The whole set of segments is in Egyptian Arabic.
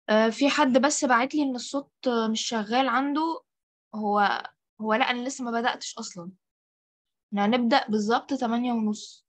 آه، في حد بس بعت لي ان الصوت آه، مش شغال عنده هو هو لا انا لسه ما بدأتش اصلا احنا هنبدأ بالظبط تمانية ونص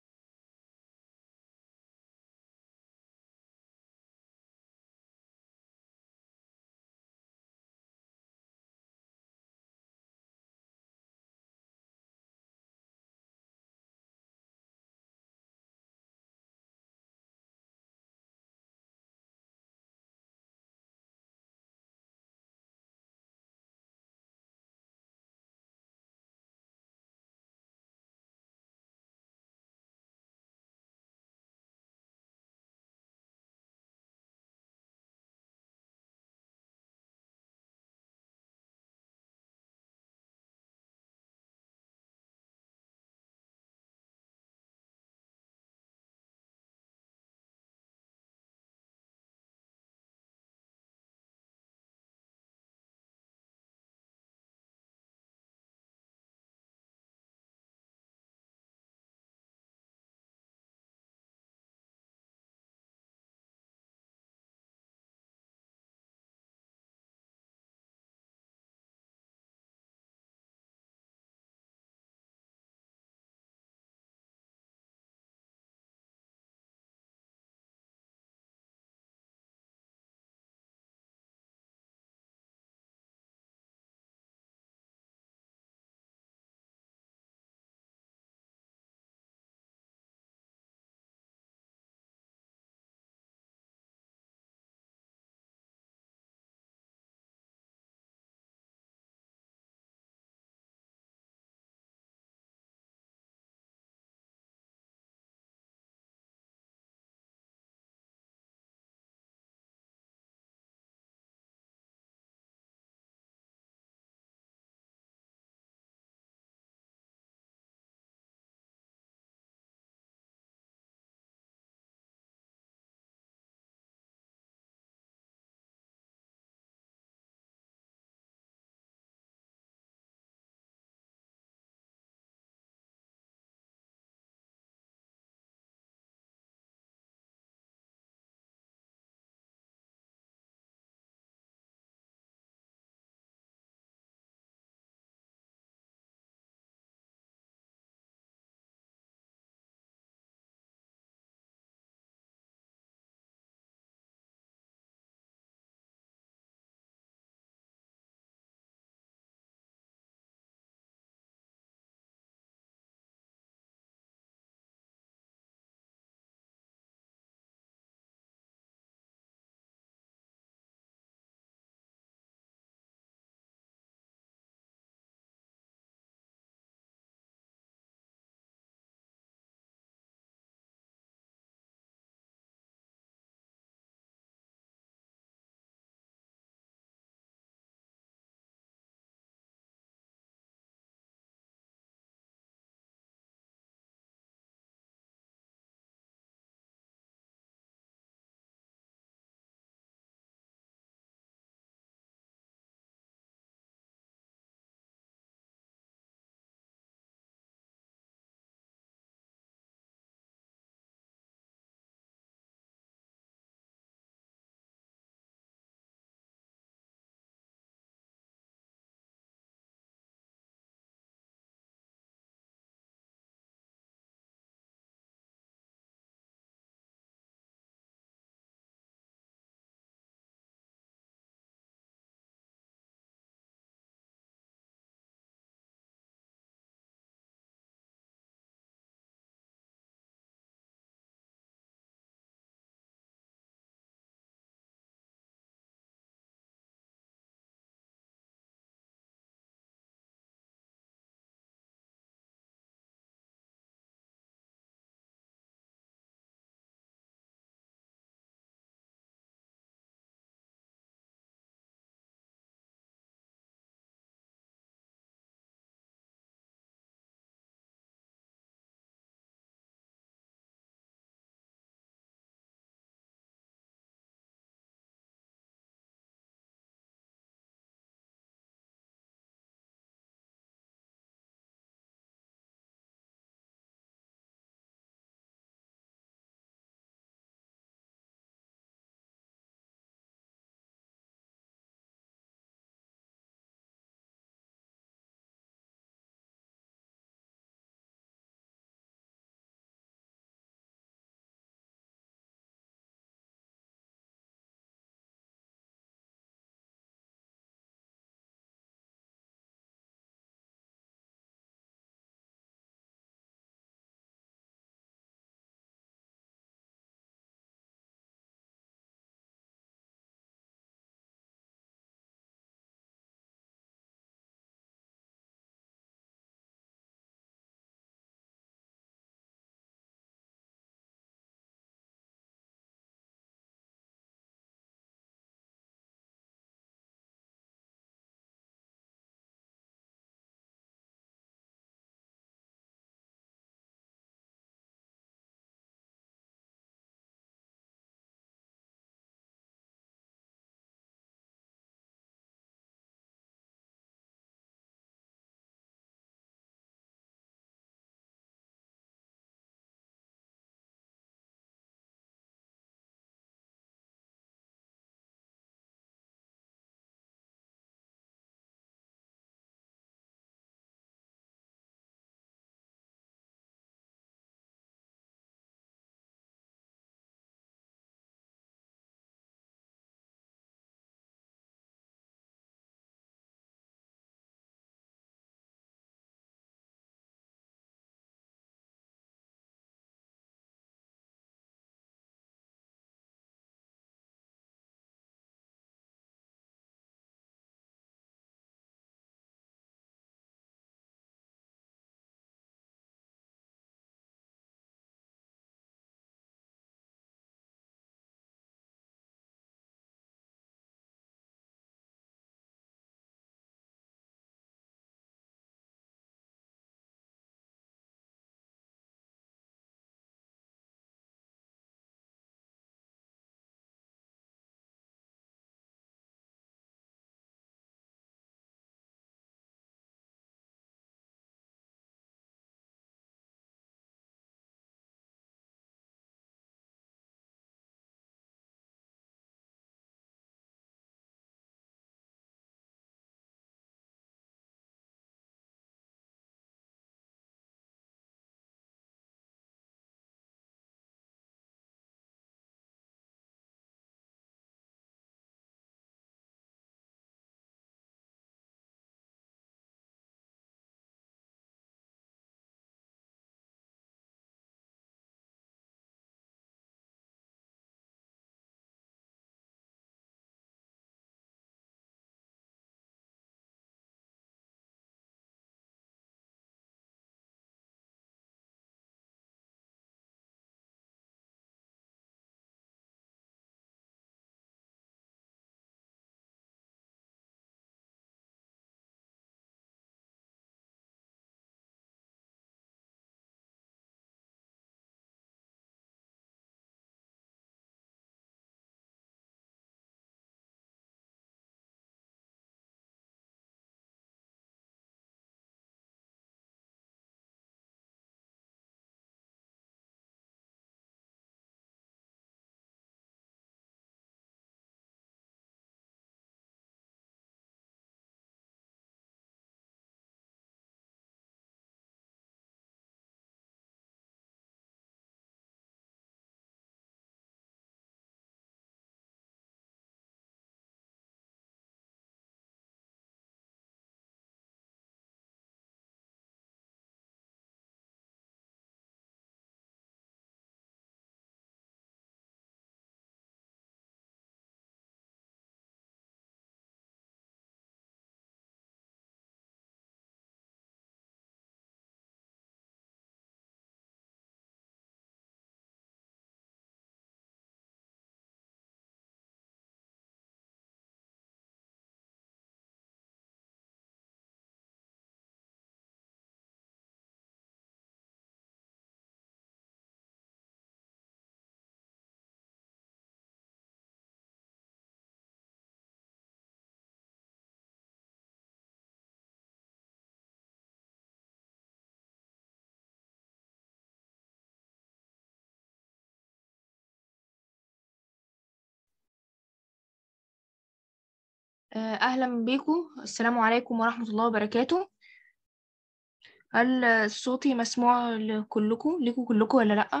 آه، أهلا بيكم السلام عليكم ورحمة الله وبركاته هل آه، صوتي مسموع لكلكم ليكم كلكم ولا لأ؟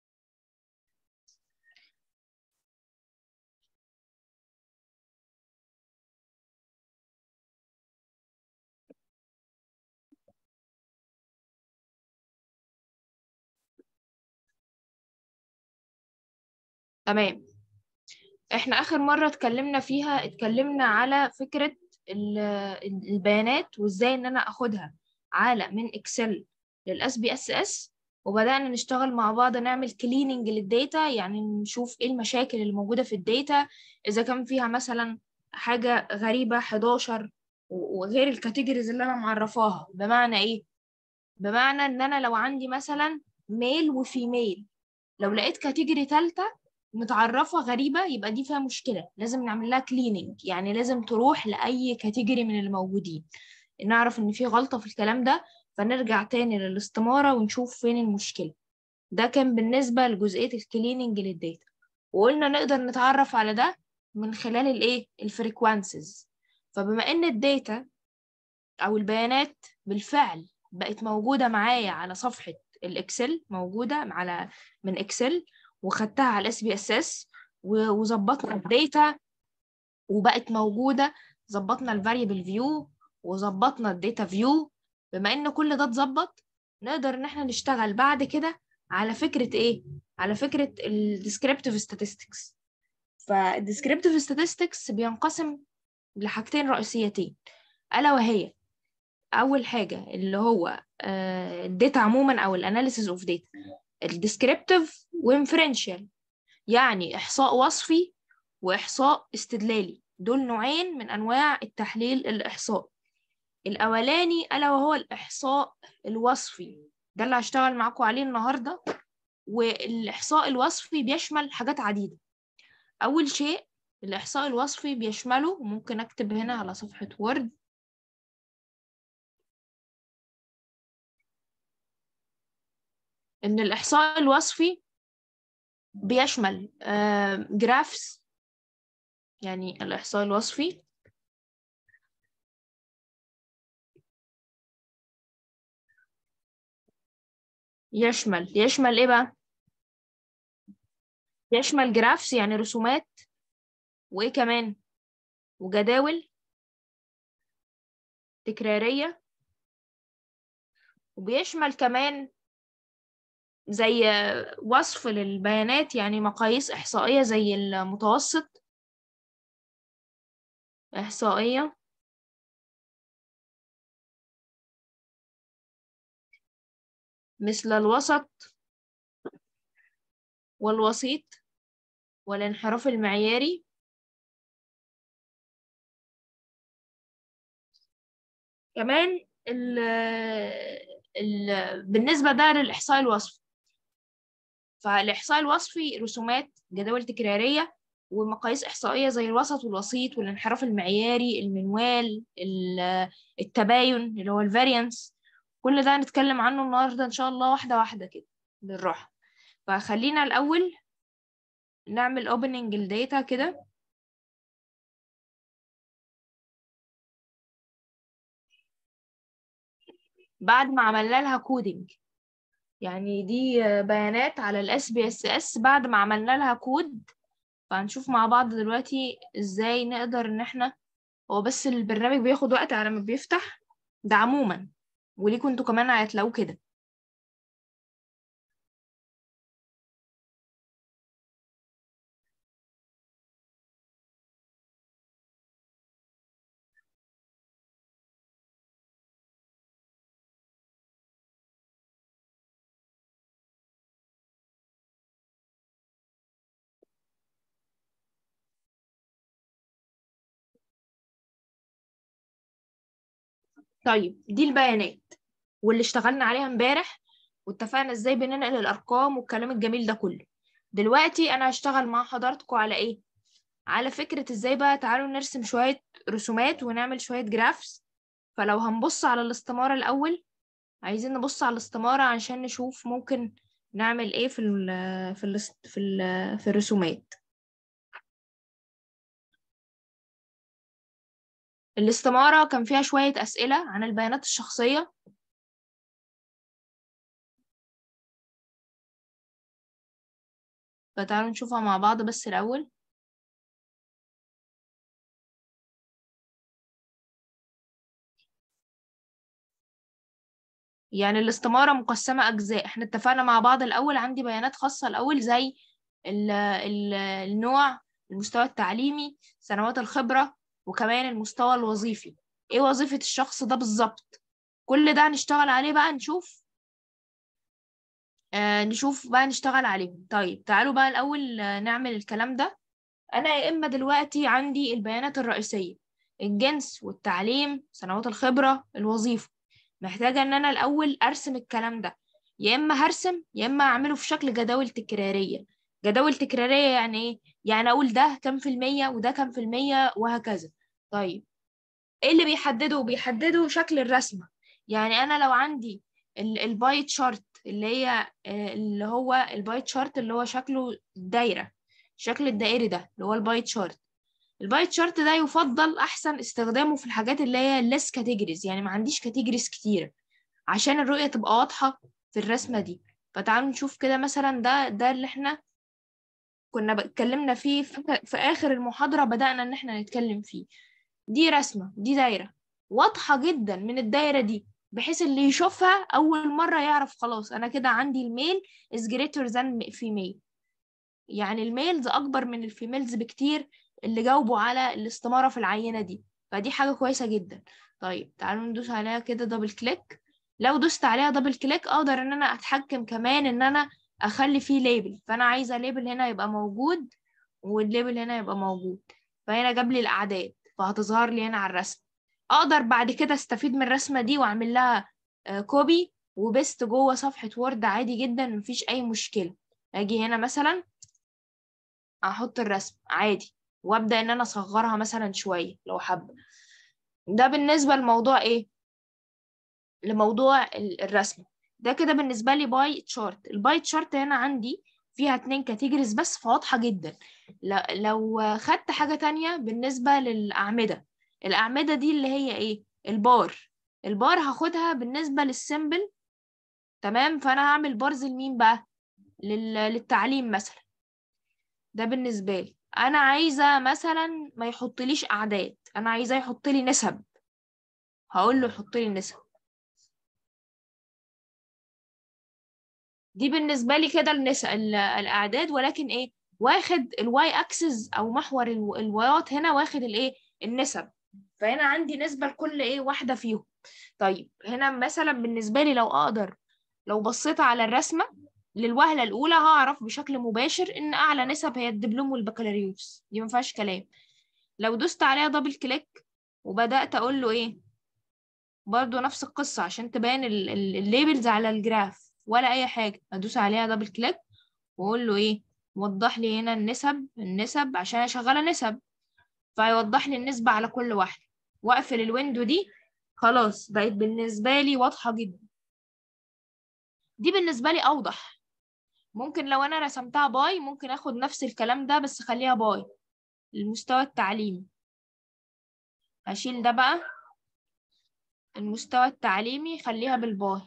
تمام احنا آخر مرة اتكلمنا فيها اتكلمنا على فكرة ال- البيانات وازاي ان انا اخدها على من اكسل للاس بي اس اس وبدأنا نشتغل مع بعض نعمل كليننج للداتا يعني نشوف ايه المشاكل اللي موجودة في الداتا اذا كان فيها مثلا حاجة غريبة 11 و- وغير الكاتيجوريز اللي انا معرفاها بمعنى ايه بمعنى ان انا لو عندي مثلا ميل وفيميل لو لقيت كاتيجوري تالتة متعرفة غريبة يبقى دي فيها مشكلة لازم نعمل لها كليننج يعني لازم تروح لأي كاتيجوري من الموجودين نعرف إن في غلطة في الكلام ده فنرجع تاني للاستمارة ونشوف فين المشكلة ده كان بالنسبة لجزئية الكليننج للداتا وقلنا نقدر نتعرف على ده من خلال الايه الفريكوانسيز فبما ان الداتا او البيانات بالفعل بقت موجودة معايا على صفحة الاكسل موجودة على من اكسل وخدتها على الاس بي اس اس وظبطنا الداتا وبقت موجودة ظبطنا الفاريبل فيو وظبطنا الداتا فيو بما ان كل ده اتظبط نقدر ان احنا نشتغل بعد كده على فكرة ايه على فكرة الديسكريبتيف statistics فالديسكريبتيف statistics بينقسم لحاجتين رئيسيتين ألا وهي أول حاجة اللي هو الداتا عموما أو الاناليسيز اوف داتا الديسكريبتيف وانفرنشال يعني إحصاء وصفي وإحصاء استدلالي دول نوعين من أنواع التحليل الإحصائي الأولاني ألا وهو الإحصاء الوصفي ده اللي هشتغل معاكم عليه النهاردة والإحصاء الوصفي بيشمل حاجات عديدة أول شيء الإحصاء الوصفي بيشمله ممكن أكتب هنا على صفحة وورد إن الإحصاء الوصفي بيشمل جرافس يعني الإحصاء الوصفي يشمل يشمل إيه بقى؟ يشمل جرافس يعني رسومات وإيه كمان؟ وجداول تكرارية وبيشمل كمان زي وصف للبيانات يعني مقاييس إحصائية زي المتوسط إحصائية مثل الوسط والوسيط والانحراف المعياري كمان ال ال بالنسبة ده للإحصاء الوصفي فالإحصاء الوصفي رسومات جداول تكرارية ومقاييس إحصائية زي الوسط والوسيط والانحراف المعياري المنوال التباين اللي هو الفاريانس كل ده هنتكلم عنه النهاردة إن شاء الله واحدة واحدة كده بالراحة فخلينا الأول نعمل opening الداتا كده بعد ما عملنا لها كودينج يعني دي بيانات على الاس بي اس اس بعد ما عملنا لها كود فهنشوف مع بعض دلوقتي ازاي نقدر ان احنا هو بس البرنامج بياخد وقت على ما بيفتح ده عموما وليكوا انتوا كمان هتلاقوه كده طيب دي البيانات واللي اشتغلنا عليها امبارح واتفقنا ازاي بننقل الارقام والكلام الجميل ده كله دلوقتي انا هشتغل مع حضراتكم على ايه على فكرة ازاي بقى تعالوا نرسم شوية رسومات ونعمل شوية جرافس فلو هنبص على الاستمارة الأول عايزين نبص على الاستمارة عشان نشوف ممكن نعمل ايه في ال في ال في ال في الرسومات الاستمارة كان فيها شوية أسئلة عن البيانات الشخصية فتعالوا نشوفها مع بعض بس الأول يعني الاستمارة مقسمة أجزاء احنا اتفقنا مع بعض الأول عندي بيانات خاصة الأول زي ال ال النوع المستوى التعليمي سنوات الخبرة وكمان المستوى الوظيفي ايه وظيفة الشخص ده بالظبط كل ده هنشتغل عليه بقى نشوف آه نشوف بقى نشتغل عليهم طيب تعالوا بقى الأول آه، نعمل الكلام ده أنا يا إما دلوقتي عندي البيانات الرئيسية الجنس والتعليم سنوات الخبرة الوظيفة محتاجة إن أنا الأول أرسم الكلام ده يا إما هرسم يا إما أعمله في شكل جداول تكرارية جداول تكرارية يعني إيه؟ يعني أقول ده كام في المية وده كام في المية وهكذا طيب إيه اللي بيحدده؟ بيحدده شكل الرسمة يعني أنا لو عندي ال- الباي تشارت اللي هي آه، اللي هو الباي تشارت اللي هو شكله دايرة الشكل الدائري ده اللي هو الباي تشارت الباي تشارت ده يفضل احسن استخدامه في الحاجات اللي هي less categories يعني ما عنديش categories كتيرة عشان الرؤية تبقى واضحة في الرسمة دي فتعالوا نشوف كده مثلا ده ده اللي احنا كنا ب- اتكلمنا فيه في, في آخر المحاضرة بدأنا إن احنا نتكلم فيه دي رسمة دي دايرة واضحة جدا من الدايرة دي بحيث اللي يشوفها أول مرة يعرف خلاص أنا كده عندي الميل is greater than female يعني الميلز أكبر من الفيميلز بكتير اللي جاوبوا على الاستمارة في العينة دي فدي حاجة كويسة جدا طيب تعالوا ندوس عليها كده دبل كليك لو دوست عليها دبل كليك أقدر إن أنا أتحكم كمان إن أنا أخلي فيه ليبل فأنا عايزة ليبل هنا يبقى موجود والليبل هنا يبقى موجود فهنا جاب لي الأعداد فهتظهر لي هنا على الرسم أقدر بعد كده أستفيد من الرسمة دي وأعمل لها كوبي وبست جوه صفحة وورد عادي جدا مفيش أي مشكلة أجي هنا مثلا احط الرسم عادي وابدا ان انا اصغرها مثلا شويه لو حابه ده بالنسبه لموضوع ايه لموضوع ال- الرسم ده كده بالنسبه لي باي تشارت الباي تشارت هنا عندي فيها اتنين كاتيجوريز بس فواضحه جدا ل- لو خدت حاجه تانية بالنسبه للاعمده الاعمده دي اللي هي ايه البار البار هاخدها بالنسبه للسيمبل تمام فانا هعمل بارز لمين بقى لل... للتعليم مثلا ده بالنسبة لي أنا عايزة مثلا ما يحطليش أعداد أنا عايزاه يحط لي نسب هقول له يحط لي نسب دي بالنسبة لي كده النسب الأعداد ولكن إيه واخد الواي أكسس أو محور الو- الوايات هنا واخد الإيه النسب فهنا عندي نسبة لكل إيه واحدة فيهم طيب هنا مثلا بالنسبة لي لو أقدر لو بصيت على الرسمة للوهلة الأولى هعرف بشكل مباشر إن أعلى نسب هي الدبلوم والبكالوريوس دي ما فيهاش كلام لو دوست عليها دبل كليك وبدأت أقول له إيه برضو نفس القصة عشان تبان ال- ال- الليبلز على الجراف ولا أي حاجة أدوس عليها دبل كليك وأقول له إيه وضح لي هنا النسب النسب عشان أنا شغالة نسب فيوضح لي النسبة على كل واحدة وأقفل الويندو دي خلاص بقت بالنسبة لي واضحة جدا دي بالنسبة لي أوضح ممكن لو أنا رسمتها باي ممكن أخد نفس الكلام ده بس خليها باي المستوى التعليمي أشيل ده بقى المستوى التعليمي خليها بالباي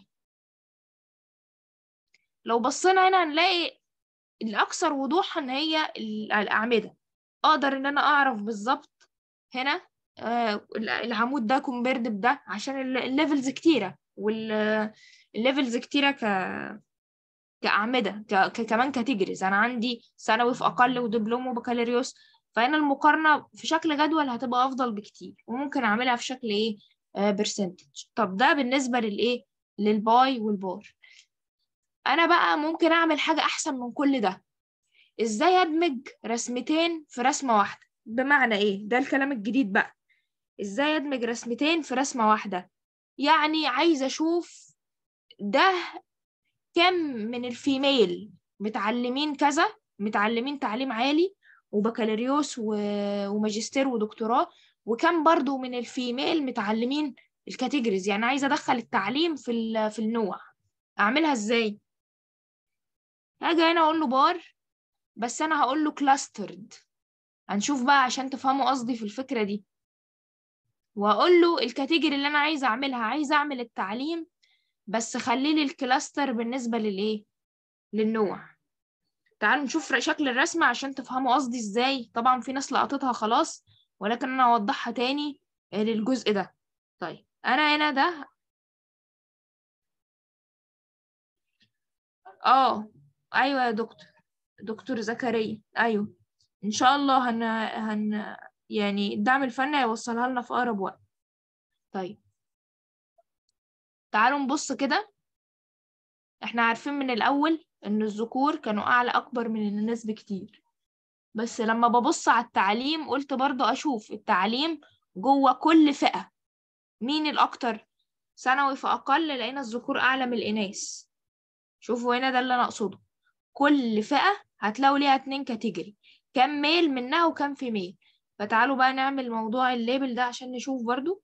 لو بصينا هنا هنلاقي الأكثر وضوحا هي ال- الأعمدة أقدر إن أنا أعرف بالظبط هنا آه العمود ده كومبيرد بده عشان ال- الليفلز كتيرة والليفلز كتيرة ك كأعمدة ك... ك... كمان كاتيجوريز أنا عندي ثانوي في أقل ودبلوم وبكالوريوس فهنا المقارنة في شكل جدول هتبقى أفضل بكتير وممكن أعملها في شكل إيه برسنتج طب ده بالنسبة للإيه للباي والبار أنا بقى ممكن أعمل حاجة أحسن من كل ده إزاي أدمج رسمتين في رسمة واحدة بمعنى إيه ده الكلام الجديد بقى إزاي أدمج رسمتين في رسمة واحدة يعني عايزة أشوف ده كم من الفيميل متعلمين كذا متعلمين تعليم عالي وبكالوريوس و... وماجستير ودكتوراه وكم برضو من الفيميل متعلمين الكاتيجوريز يعني عايزة أدخل التعليم في ال... في النوع أعملها إزاي هاجي هنا أقول له بار بس أنا هقول له كلاسترد هنشوف بقى عشان تفهموا قصدي في الفكرة دي واقول له الكاتيجوري اللي انا عايزه اعملها عايزه اعمل التعليم بس خلي لي الكلاستر بالنسبه للايه للنوع تعالوا نشوف شكل الرسمه عشان تفهموا قصدي ازاي طبعا في ناس لقطتها خلاص ولكن انا اوضحها تاني للجزء ده طيب انا هنا ده اه ايوه يا دكتور دكتور زكريا ايوه ان شاء الله هن هن يعني الدعم الفني هيوصلها لنا في اقرب وقت طيب تعالوا نبص كده احنا عارفين من الاول ان الذكور كانوا اعلى اكبر من الناس بكتير بس لما ببص على التعليم قلت برضو اشوف التعليم جوه كل فئة مين الاكتر ثانوي فاقل لقينا الذكور اعلى من الاناث شوفوا هنا ده اللي انا اقصده كل فئة هتلاقوا ليها اتنين كاتيجوري كم ميل منها وكم فيميل فتعالوا بقى نعمل موضوع الليبل ده عشان نشوف برضو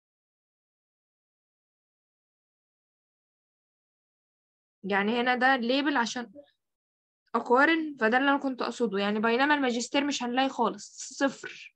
يعني هنا ده الليبل عشان أقارن فده اللي أنا كنت أقصده يعني بينما الماجستير مش هنلاقي خالص صفر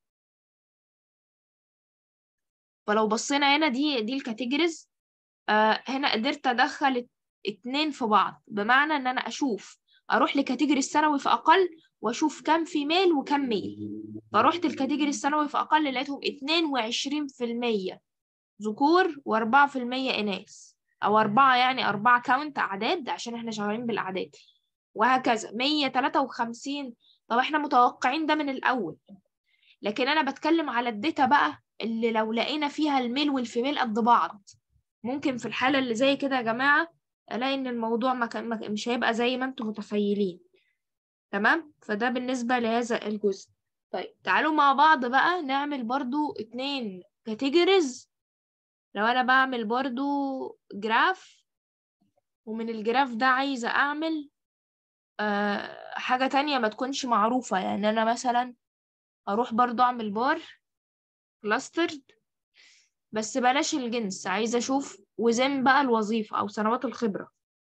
فلو بصينا هنا دي دي الكاتيجوريز آه هنا قدرت أدخل اتنين في بعض بمعنى إن أنا أشوف أروح لكاتيجوري الثانوي في أقل وأشوف كم في ميل وكم ميل فروحت الكاتيجوري الثانوي في أقل لقيتهم اتنين وعشرين في المية ذكور وأربعة في المية إناث أو أربعة يعني أربعة كاونت أعداد عشان إحنا شغالين بالأعداد وهكذا مية تلاتة وخمسين طب إحنا متوقعين ده من الأول لكن أنا بتكلم على الداتا بقى اللي لو لقينا فيها الميل والفيميل قد بعض ممكن في الحالة اللي زي كده يا جماعة ألاقي إن الموضوع ما كان مش هيبقى زي ما أنتم متخيلين تمام فده بالنسبة لهذا الجزء طيب تعالوا مع بعض بقى نعمل برضو اتنين كاتيجوريز لو أنا بعمل برضو جراف ومن الجراف ده عايزة أعمل أه حاجة تانية ما تكونش معروفة يعني أنا مثلا أروح برضو أعمل بار كلاسترد بس بلاش الجنس عايزة أشوف وزن بقى الوظيفة أو سنوات الخبرة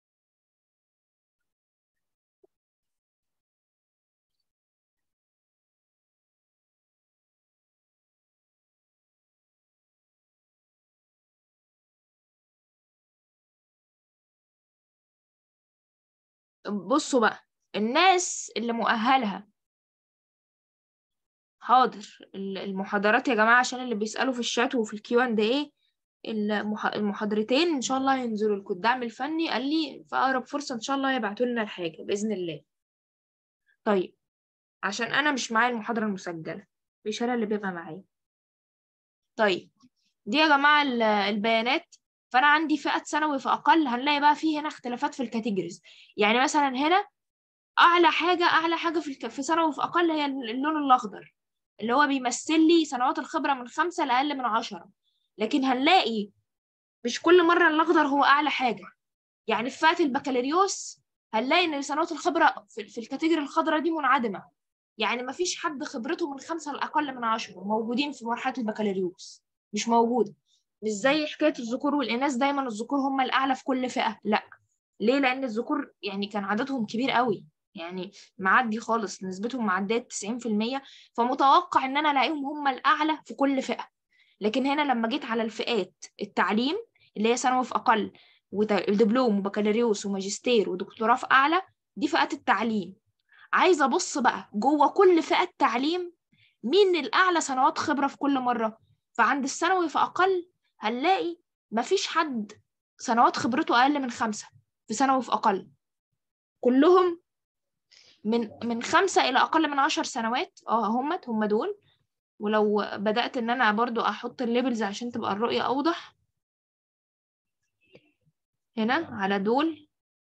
بصوا بقى الناس اللي مؤهلها حاضر المحاضرات يا جماعة عشان اللي بيسألوا في الشات وفي الكيو اند ايه المحاضرتين ان شاء الله هينزلوا لكم الدعم الفني قال لي في اقرب فرصة ان شاء الله هيبعتوا لنا الحاجة بإذن الله طيب عشان انا مش معايا المحاضرة المسجلة مش انا اللي بيبقى معايا طيب دي يا جماعة البيانات فانا عندي فئه ثانوي فاقل هنلاقي بقى فيه هنا اختلافات في الكاتيجوريز يعني مثلا هنا اعلى حاجه اعلى حاجه في في ثانوي فاقل هي اللون الاخضر اللي هو بيمثل لي سنوات الخبره من خمسة لاقل من عشرة لكن هنلاقي مش كل مره الاخضر هو اعلى حاجه يعني في فئه البكالوريوس هنلاقي ان سنوات الخبره في, في الكاتيجوري الخضراء دي منعدمه يعني ما فيش حد خبرته من خمسة لأقل من عشرة موجودين في مرحلة البكالوريوس مش موجودة مش زي حكايه الذكور والاناث دايما الذكور هم الاعلى في كل فئه لا ليه لان الذكور يعني كان عددهم كبير قوي يعني معدي خالص نسبتهم معديه 90% فمتوقع ان انا الاقيهم هم الاعلى في كل فئه لكن هنا لما جيت على الفئات التعليم اللي هي ثانوي في اقل ودبلوم وبكالوريوس وماجستير ودكتوراه في اعلى دي فئات التعليم عايزه ابص بقى جوه كل فئه تعليم مين الاعلى سنوات خبره في كل مره فعند الثانوي في اقل هنلاقي مفيش حد سنوات خبرته أقل من خمسة في ثانوي في أقل كلهم من من خمسة إلى أقل من عشر سنوات اه همت هم دول ولو بدأت إن أنا برضو أحط الليبلز عشان تبقى الرؤية أوضح هنا على دول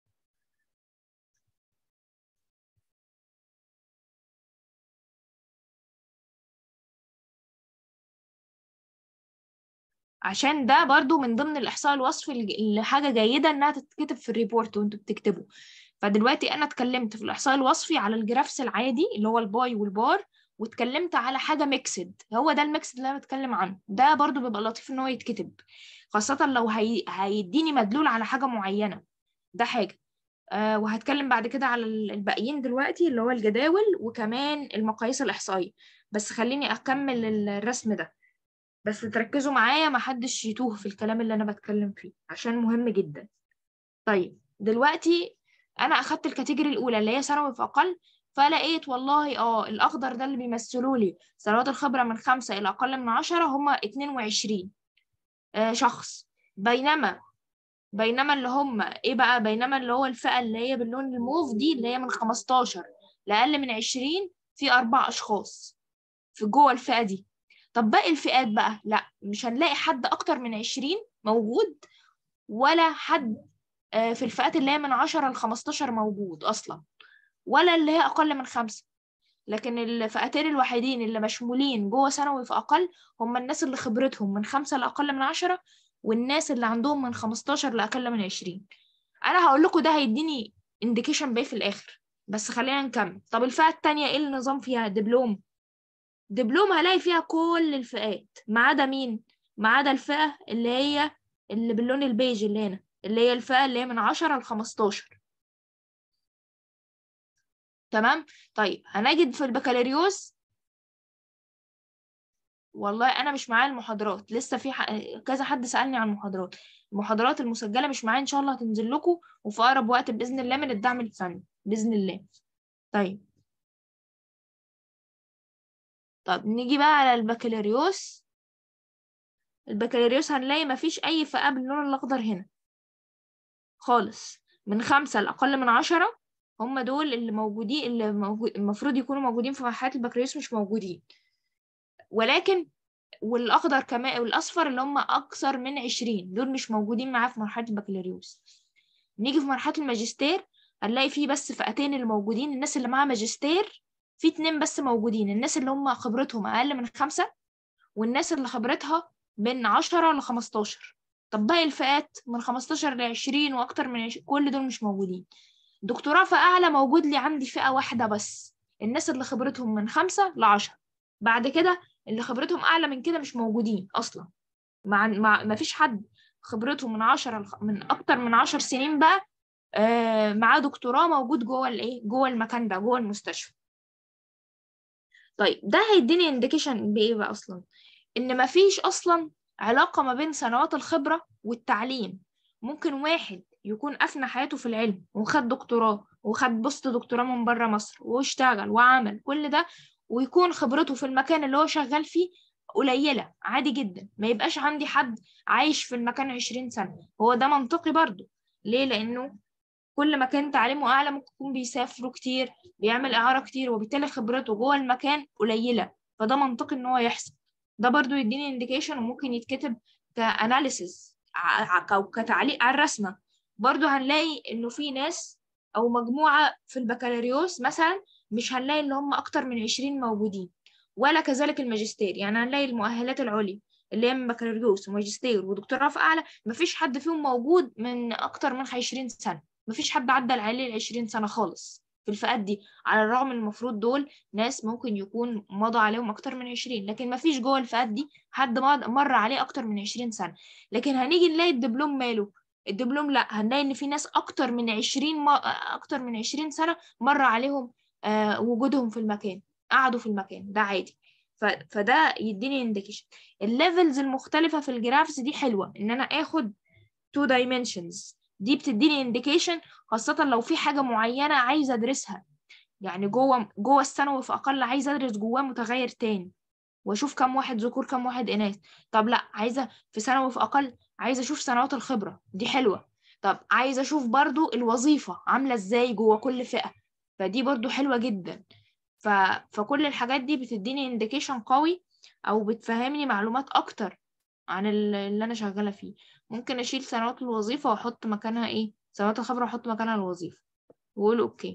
عشان ده برضو من ضمن الإحصاء الوصفي اللي حاجة جيدة إنها تتكتب في الريبورت وأنتوا بتكتبوا فدلوقتي أنا اتكلمت في الإحصاء الوصفي على الجرافس العادي اللي هو الباي والبار واتكلمت على حاجة ميكسد هو ده الميكسد اللي أنا بتكلم عنه ده برضو بيبقى لطيف إن هو يتكتب خاصة لو هي... هيديني مدلول على حاجة معينة ده حاجة آه وهتكلم بعد كده على الباقيين دلوقتي اللي هو الجداول وكمان المقاييس الإحصائية بس خليني أكمل الرسم ده بس تركزوا معايا محدش يتوه في الكلام اللي انا بتكلم فيه عشان مهم جدا طيب دلوقتي انا اخدت الكاتيجوري الاولى اللي هي ثانوي فاقل فلقيت والله اه الاخضر ده اللي بيمثلوا لي سنوات الخبره من خمسة الى اقل من عشرة هما 22 آه شخص بينما بينما اللي هم ايه بقى بينما اللي هو الفئه اللي هي باللون الموف دي اللي هي من 15 لاقل من 20 في اربع اشخاص في جوه الفئه دي طب باقي الفئات بقى لا مش هنلاقي حد اكتر من 20 موجود ولا حد في الفئات اللي هي من 10 ل 15 موجود اصلا ولا اللي هي اقل من خمسة لكن الفئتين الوحيدين اللي مشمولين جوه ثانوي فاقل هم الناس اللي خبرتهم من خمسة لاقل من عشرة والناس اللي عندهم من 15 لاقل من 20 انا هقول لكم ده هيديني انديكيشن بايه في الاخر بس خلينا نكمل طب الفئه التانية ايه النظام فيها دبلوم دبلوم هلاقي فيها كل الفئات ما عدا مين ما عدا الفئه اللي هي اللي باللون البيج اللي هنا اللي هي الفئه اللي هي من 10 ل 15 تمام طيب هنجد في البكالوريوس والله انا مش معايا المحاضرات لسه في ح... كذا حد سالني عن المحاضرات المحاضرات المسجله مش معايا ان شاء الله هتنزل لكم وفي اقرب وقت باذن الله من الدعم الفني باذن الله طيب طب نيجي بقى على البكالوريوس البكالوريوس هنلاقي مفيش اي فئه باللون الاخضر هنا خالص من خمسة لأقل من عشرة هم دول اللي موجودين اللي موجود المفروض يكونوا موجودين في مرحلة البكالوريوس مش موجودين ولكن والأخضر كمان والأصفر اللي هم أكثر من عشرين دول مش موجودين معاه في مرحلة البكالوريوس نيجي في مرحلة الماجستير هنلاقي فيه بس فئتين اللي موجودين الناس اللي معاها ماجستير في اتنين بس موجودين الناس اللي هم خبرتهم أقل من خمسة والناس اللي خبرتها من عشرة لخمستاشر طب باقي الفئات من 15 ل 20 واكتر من 20 كل دول مش موجودين دكتوراه فأعلى موجود لي عندي فئة واحدة بس الناس اللي خبرتهم من 5 ل 10 بعد كده اللي خبرتهم أعلى من كده مش موجودين أصلا مع مع ما فيش حد خبرته من 10 من أكتر من 10 سنين بقى آه معاه دكتوراه موجود جوه الايه جوه المكان ده جوه المستشفى طيب ده هيديني انديكيشن بايه بقى اصلا ان مفيش اصلا علاقة ما بين سنوات الخبرة والتعليم ممكن واحد يكون أفنى حياته في العلم وخد دكتوراه وخد بوست دكتوراه من بره مصر واشتغل وعمل كل ده ويكون خبرته في المكان اللي هو شغال فيه قليلة عادي جدا ما يبقاش عندي حد عايش في المكان عشرين سنة هو ده منطقي برضو ليه لأنه كل ما كان تعليمه أعلى ممكن يكون بيسافروا كتير بيعمل إعارة كتير وبالتالي خبرته جوه المكان قليلة فده منطقي إن هو يحصل ده برضو يديني انديكيشن وممكن يتكتب كاناليسيز او كتعليق على الرسمه برضو هنلاقي انه في ناس او مجموعه في البكالوريوس مثلا مش هنلاقي ان هم اكتر من 20 موجودين ولا كذلك الماجستير يعني هنلاقي المؤهلات العليا اللي هي من بكالوريوس وماجستير ودكتوراه في اعلى مفيش حد فيهم موجود من اكتر من 20 سنه مفيش حد عدى عليه ال 20 سنه خالص في الفئات دي على الرغم ان المفروض دول ناس ممكن يكون مضى عليهم اكتر من 20 لكن ما فيش جوه الفئات دي حد مر عليه اكتر من 20 سنه لكن هنيجي نلاقي الدبلوم ماله الدبلوم لا هنلاقي ان في ناس اكتر من 20 ما... اكتر من 20 سنه مر عليهم آه وجودهم في المكان قعدوا في المكان ده عادي ف... فده يديني انديكيشن الليفلز المختلفه في الجرافس دي حلوه ان انا اخد تو dimensions دي بتديني انديكيشن خاصة لو في حاجة معينة عايزة أدرسها يعني جوه جوه الثانوي في أقل عايزة أدرس جواه متغير تاني وأشوف كم واحد ذكور كم واحد إناث طب لأ عايزة في ثانوي في أقل عايزة أشوف سنوات الخبرة دي حلوة طب عايزة أشوف برضو الوظيفة عاملة إزاي جوه كل فئة فدي برضو حلوة جدا ف... فكل الحاجات دي بتديني انديكيشن قوي أو بتفهمني معلومات أكتر عن اللي أنا شغالة فيه ممكن أشيل سنوات الوظيفة وأحط مكانها إيه سنوات الخبرة وأحط مكانها الوظيفة وأقول أوكي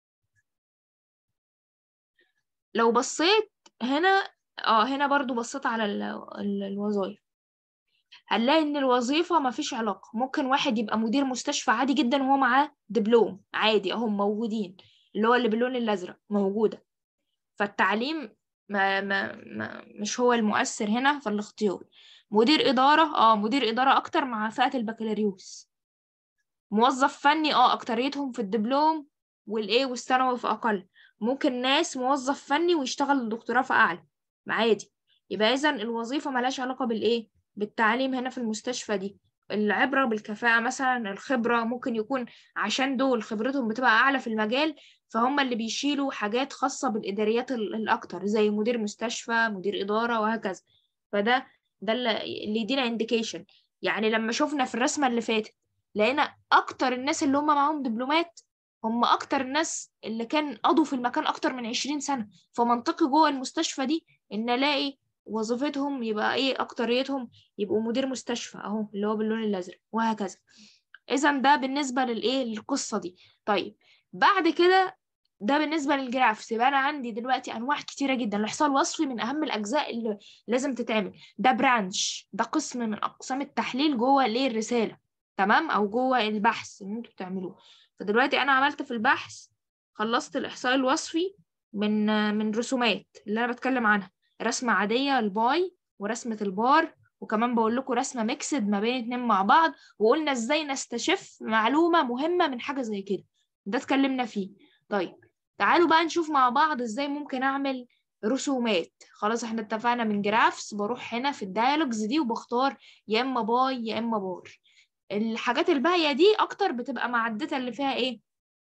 لو بصيت هنا اه هنا برضو بصيت على ال... ال... الوظائف هنلاقي ان الوظيفة مفيش علاقة ممكن واحد يبقى مدير مستشفى عادي جدا وهو معاه دبلوم عادي اهم موجودين اللي هو اللي باللون الازرق موجودة فالتعليم ما, ما, ما مش هو المؤثر هنا في الاختيار مدير إدارة اه مدير إدارة أكتر مع فئة البكالوريوس موظف فني اه أكتريتهم في الدبلوم والإيه والثانوي في أقل ممكن ناس موظف فني ويشتغل دكتوراه في أعلى عادي يبقى اذا الوظيفه ملهاش علاقه بالايه بالتعليم هنا في المستشفى دي العبره بالكفاءه مثلا الخبره ممكن يكون عشان دول خبرتهم بتبقى اعلى في المجال فهم اللي بيشيلوا حاجات خاصه بالاداريات الاكتر زي مدير مستشفى مدير اداره وهكذا فده ده اللي يدينا انديكيشن يعني لما شفنا في الرسمه اللي فاتت لقينا اكتر الناس اللي هم معاهم دبلومات هم اكتر الناس اللي كان قضوا في المكان اكتر من 20 سنه فمنطقي جوه المستشفى دي ان الاقي وظيفتهم يبقى ايه اكتريتهم يبقوا مدير مستشفى اهو اللي هو باللون الازرق وهكذا اذا ده بالنسبه للايه للقصه دي طيب بعد كده ده بالنسبة للجرافس يبقى أنا عندي دلوقتي أنواع كتيرة جدا الإحصاء الوصفي من أهم الأجزاء اللي لازم تتعمل ده برانش ده قسم من أقسام التحليل جوه ليه الرسالة تمام أو جوه البحث اللي أنتوا بتعملوه فدلوقتي أنا عملت في البحث خلصت الإحصاء الوصفي من من رسومات اللي أنا بتكلم عنها رسمة عادية الباي ورسمة البار وكمان بقول لكم رسمة ميكسد ما بين اتنين مع بعض وقلنا ازاي نستشف معلومة مهمة من حاجة زي كده ده اتكلمنا فيه طيب تعالوا بقى نشوف مع بعض ازاي ممكن اعمل رسومات خلاص احنا اتفقنا من جرافس بروح هنا في الديالوجز دي وبختار يا اما باي يا اما بار الحاجات الباقيه دي اكتر بتبقى مع الداتا اللي فيها ايه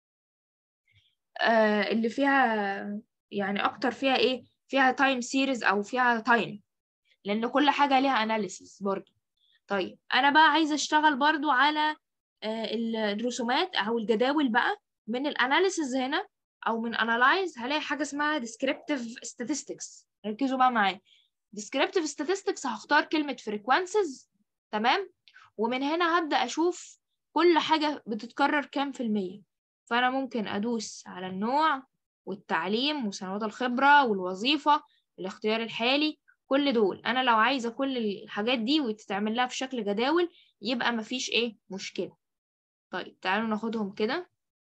آه اللي فيها يعني اكتر فيها ايه فيها تايم سيريز او فيها تايم لان كل حاجه ليها اناليسيس برضو طيب انا بقى عايزه اشتغل برضو على آه الرسومات او الجداول بقى من الاناليسيز هنا او من analyze هلاقي حاجه اسمها descriptive statistics ركزوا بقى معايا descriptive statistics هختار كلمه frequencies تمام ومن هنا هبدا اشوف كل حاجه بتتكرر كام في الميه فانا ممكن ادوس على النوع والتعليم وسنوات الخبره والوظيفه الاختيار الحالي كل دول انا لو عايزه كل الحاجات دي وتتعمل لها في شكل جداول يبقى مفيش ايه مشكله طيب تعالوا ناخدهم كده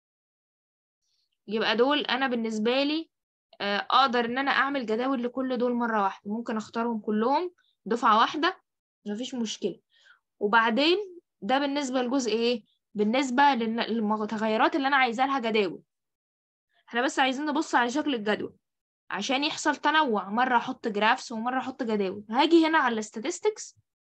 يبقى دول انا بالنسبه لي اقدر ان انا اعمل جداول لكل دول مره واحده ممكن اختارهم كلهم دفعه واحده مفيش مشكله وبعدين ده بالنسبه لجزء ايه بالنسبه للمتغيرات اللي انا عايزاها لها جداول احنا بس عايزين نبص على شكل الجدول عشان يحصل تنوع مره احط جرافس ومره احط جداول هاجي هنا على الستاتستكس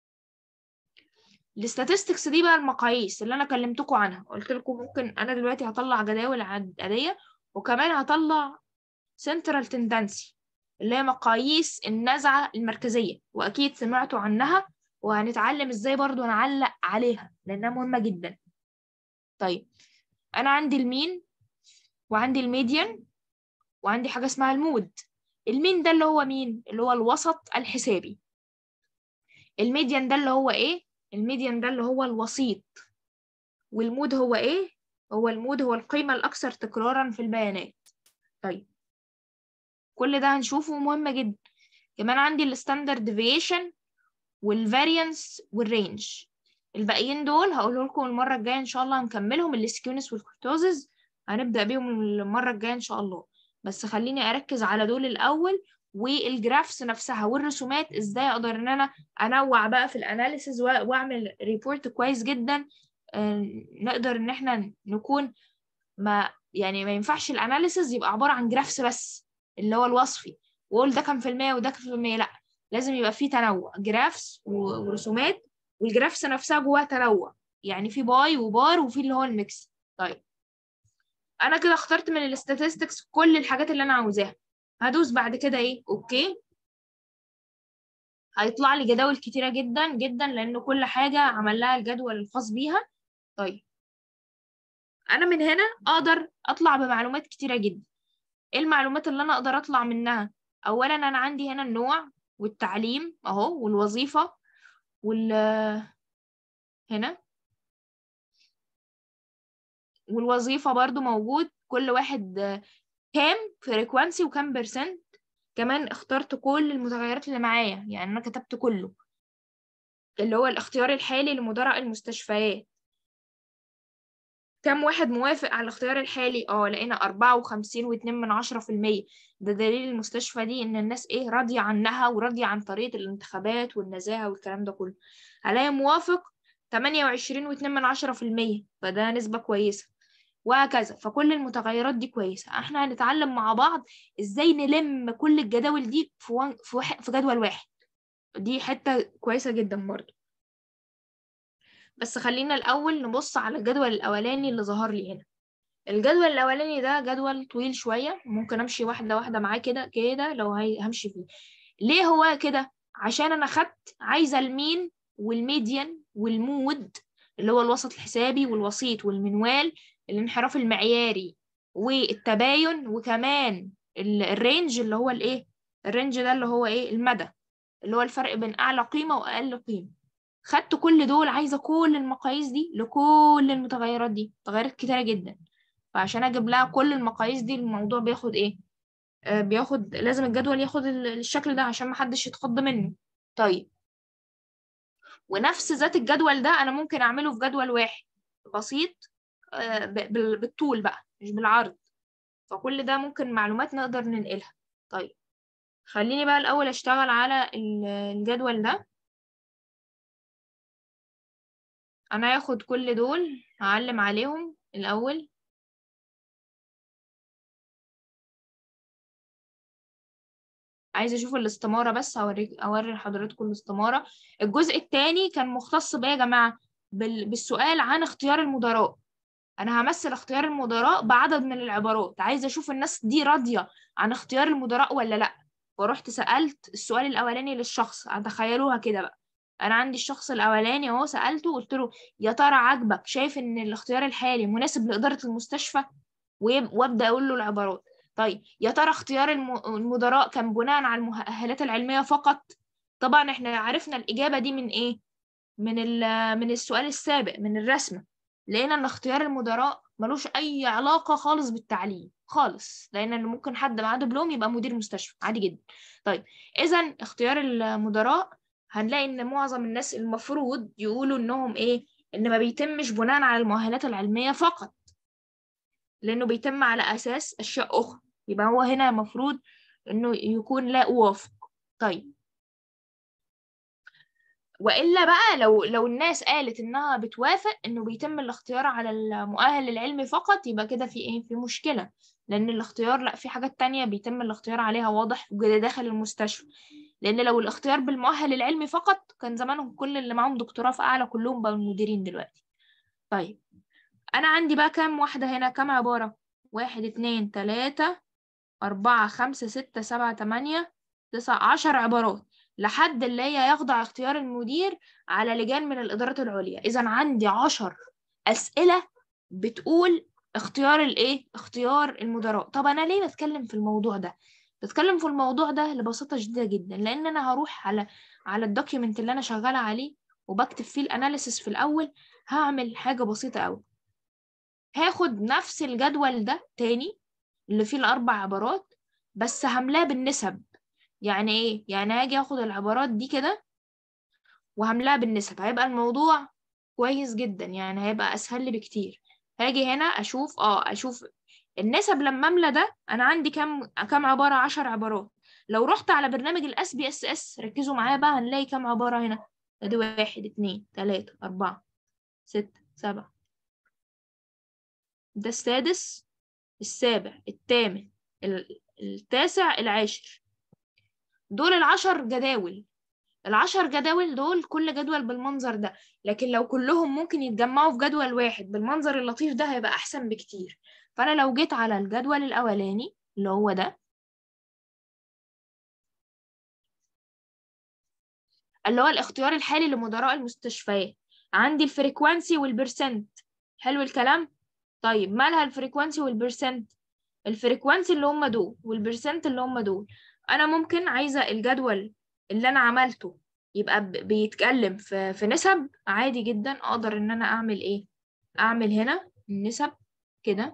الاستاتستكس دي بقى المقاييس اللي انا كلمتكم عنها قلت لكم ممكن انا دلوقتي هطلع جداول عاديه وكمان هطلع سنترال تندنسي اللي هي مقاييس النزعه المركزيه واكيد سمعتوا عنها وهنتعلم ازاي برضو نعلق عليها لانها مهمه جدا طيب انا عندي المين وعندي الميديان وعندي حاجه اسمها المود المين ده اللي هو مين اللي هو الوسط الحسابي الميديان ده اللي هو ايه الميديان ده اللي هو الوسيط والمود هو ايه هو المود هو القيمة الأكثر تكرارا في البيانات طيب كل ده هنشوفه مهم جدا كمان عندي الستاندرد ديفيشن والفاريانس والرينج الباقيين دول هقول لكم المرة الجاية إن شاء الله هنكملهم السكيونس والكورتوزز هنبدأ بيهم المرة الجاية إن شاء الله بس خليني أركز على دول الأول والجرافس نفسها والرسومات ازاي اقدر ان انا انوع بقى في الاناليسز واعمل ريبورت كويس جدا نقدر ان احنا نكون ما يعني ما ينفعش الاناليسز يبقى عباره عن جرافس بس اللي هو الوصفي واقول ده كام في المية وده كام في المية لا لازم يبقى فيه تنوع جرافس ورسومات والجرافس نفسها جواها تنوع يعني في باي وبار وفي اللي هو الميكس طيب انا كده اخترت من الاستاتستكس كل الحاجات اللي انا عاوزاها هدوس بعد كده ايه اوكي هيطلع لي جداول كتيره جدا جدا لان كل حاجه عمل لها الجدول الخاص بيها طيب انا من هنا اقدر اطلع بمعلومات كتيره جدا ايه المعلومات اللي انا اقدر اطلع منها اولا انا عندي هنا النوع والتعليم اهو والوظيفه وال هنا والوظيفه برضو موجود كل واحد كام فريكوانسي وكام برسنت كمان اخترت كل المتغيرات اللي معايا يعني انا كتبت كله اللي هو الاختيار الحالي لمدراء المستشفيات كم واحد موافق على الاختيار الحالي اه لقينا أربعة وخمسين واتنين من عشرة في المية ده دليل المستشفى دي إن الناس إيه راضية عنها وراضية عن طريقة الانتخابات والنزاهة والكلام ده كله هلاقي موافق تمانية وعشرين واتنين من عشرة في المية فده نسبة كويسة وهكذا فكل المتغيرات دي كويسة احنا هنتعلم مع بعض ازاي نلم كل الجداول دي في, وان في, واحد في جدول واحد دي حتة كويسة جدا برضو بس خلينا الأول نبص على الجدول الأولاني اللي ظهر لي هنا الجدول الأولاني ده جدول طويل شوية ممكن أمشي واحدة واحدة معاه كده كده لو همشي فيه ليه هو كده عشان أنا خدت عايزة المين والميديان والمود اللي هو الوسط الحسابي والوسيط والمنوال الانحراف المعياري والتباين وكمان الرينج اللي هو الايه الرينج ده اللي هو ايه المدى اللي هو الفرق بين اعلى قيمه واقل قيمه خدت كل دول عايزه كل المقاييس دي لكل المتغيرات دي متغيرات كتيره جدا فعشان اجيب لها كل المقاييس دي الموضوع بياخد ايه آه بياخد لازم الجدول ياخد الشكل ده عشان محدش يتخض منه طيب ونفس ذات الجدول ده انا ممكن اعمله في جدول واحد بسيط آه بالطول بقى مش بالعرض فكل ده ممكن معلومات نقدر ننقلها طيب خليني بقى الاول اشتغل على الجدول ده انا هاخد كل دول هعلم عليهم الاول عايزه اشوف الاستماره بس اوريك اوري لحضراتكم الاستماره الجزء الثاني كان مختص بيه يا جماعه بالسؤال عن اختيار المدراء انا همثل اختيار المدراء بعدد من العبارات عايزه اشوف الناس دي راضيه عن اختيار المدراء ولا لا ورحت سالت السؤال الاولاني للشخص تخيلوها كده بقى انا عندي الشخص الاولاني اهو سالته قلت له يا ترى عاجبك شايف ان الاختيار الحالي مناسب لاداره المستشفى وابدا اقول له العبارات طيب يا ترى اختيار المدراء كان بناء على المؤهلات العلميه فقط طبعا احنا عرفنا الاجابه دي من ايه من من السؤال السابق من الرسمه لقينا ان اختيار المدراء ملوش اي علاقه خالص بالتعليم خالص لان ممكن حد معاه دبلوم يبقى مدير مستشفى عادي جدا طيب اذا اختيار المدراء هنلاقي ان معظم الناس المفروض يقولوا انهم ايه ان ما بيتمش بناء على المؤهلات العلميه فقط لانه بيتم على اساس اشياء اخرى يبقى هو هنا المفروض انه يكون لا اوافق طيب والا بقى لو لو الناس قالت انها بتوافق انه بيتم الاختيار على المؤهل العلمي فقط يبقى كده في ايه في مشكله لان الاختيار لا في حاجات تانية بيتم الاختيار عليها واضح داخل المستشفى لان لو الاختيار بالمؤهل العلمي فقط كان زمانهم كل اللي معاهم دكتوراه في اعلى كلهم بقوا مديرين دلوقتي طيب انا عندي بقى كام واحده هنا كام عباره واحد اتنين تلاتة أربعة خمسة ستة سبعة تمانية تسعة عشر عبارات لحد اللي هي يخضع اختيار المدير على لجان من الإدارات العليا إذا عندي عشر أسئلة بتقول اختيار الايه اختيار المدراء طب انا ليه بتكلم في الموضوع ده بتكلم في الموضوع ده لبساطه شديده جدا لان انا هروح على على الدوكيومنت اللي انا شغاله عليه وبكتب فيه الاناليسيس في الاول هعمل حاجه بسيطه قوي هاخد نفس الجدول ده تاني اللي فيه الاربع عبارات بس هملاه بالنسب يعني ايه يعني هاجي اخد العبارات دي كده وهملاها بالنسب هيبقى الموضوع كويس جدا يعني هيبقى اسهل لي بكتير هاجي هنا اشوف اه اشوف النسب لما املى ده انا عندي كام كام عباره 10 عبارات لو رحت على برنامج الاس بي اس اس ركزوا معايا بقى هنلاقي كام عباره هنا ادي واحد اتنين تلاتة أربعة ستة سبعة ده السادس السابع الثامن التاسع العاشر دول العشر جداول العشر جداول دول كل جدول بالمنظر ده لكن لو كلهم ممكن يتجمعوا في جدول واحد بالمنظر اللطيف ده هيبقى أحسن بكتير فأنا لو جيت على الجدول الأولاني اللي هو ده اللي هو الاختيار الحالي لمدراء المستشفيات عندي الفريكوانسي والبرسنت حلو الكلام طيب مالها الفريكوانسي والبرسنت الفريكوانسي اللي هم دول والبرسنت اللي هم دول انا ممكن عايزه الجدول اللي انا عملته يبقى بيتكلم في في نسب عادي جدا اقدر ان انا اعمل ايه اعمل هنا النسب كده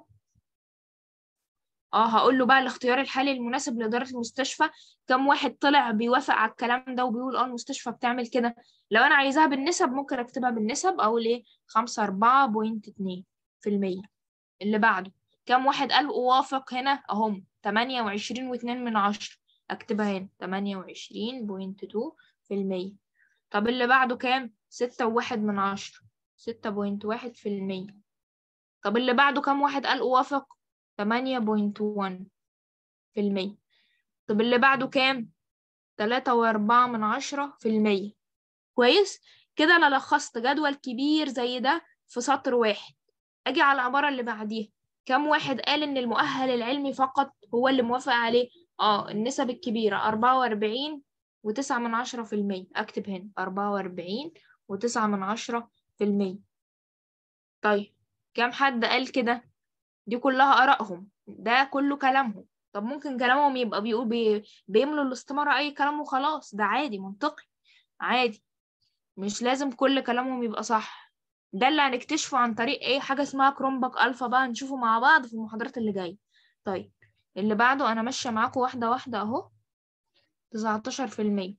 اه هقول له بقى الاختيار الحالي المناسب لإدارة المستشفى كم واحد طلع بيوافق على الكلام ده وبيقول اه المستشفى بتعمل كده لو انا عايزاها بالنسب ممكن اكتبها بالنسب اقول ايه خمسة أربعة بوينت اتنين في المية اللي بعده كم واحد قال أوافق هنا أهم تمانية وعشرين واتنين من عشرة أكتبها هنا تمانية وعشرين بوينت تو في المية طب اللي بعده كام ستة وواحد من عشرة ستة بوينت واحد في المية طب اللي بعده كام واحد قال أوافق 8.1 في المية طب اللي بعده كام تلاتة وأربعة من عشرة في المية كويس كده أنا لخصت جدول كبير زي ده في سطر واحد أجي على العبارة اللي بعديها كم واحد قال إن المؤهل العلمي فقط هو اللي موافق عليه اه النسب الكبيرة أربعة وأربعين وتسعة من عشرة في المية أكتب هنا أربعة وأربعين وتسعة من عشرة في المية طيب كم حد قال كده دي كلها آرائهم ده كله كلامهم طب ممكن كلامهم يبقى بيقول بي... بيملوا الاستمارة أي كلام وخلاص ده عادي منطقي عادي مش لازم كل كلامهم يبقى صح ده اللي هنكتشفه عن طريق ايه حاجة اسمها كرومباك ألفا بقى نشوفه مع بعض في المحاضرات اللي جاية طيب اللي بعده أنا ماشية معاكم واحدة واحدة أهو تسعتاشر في المية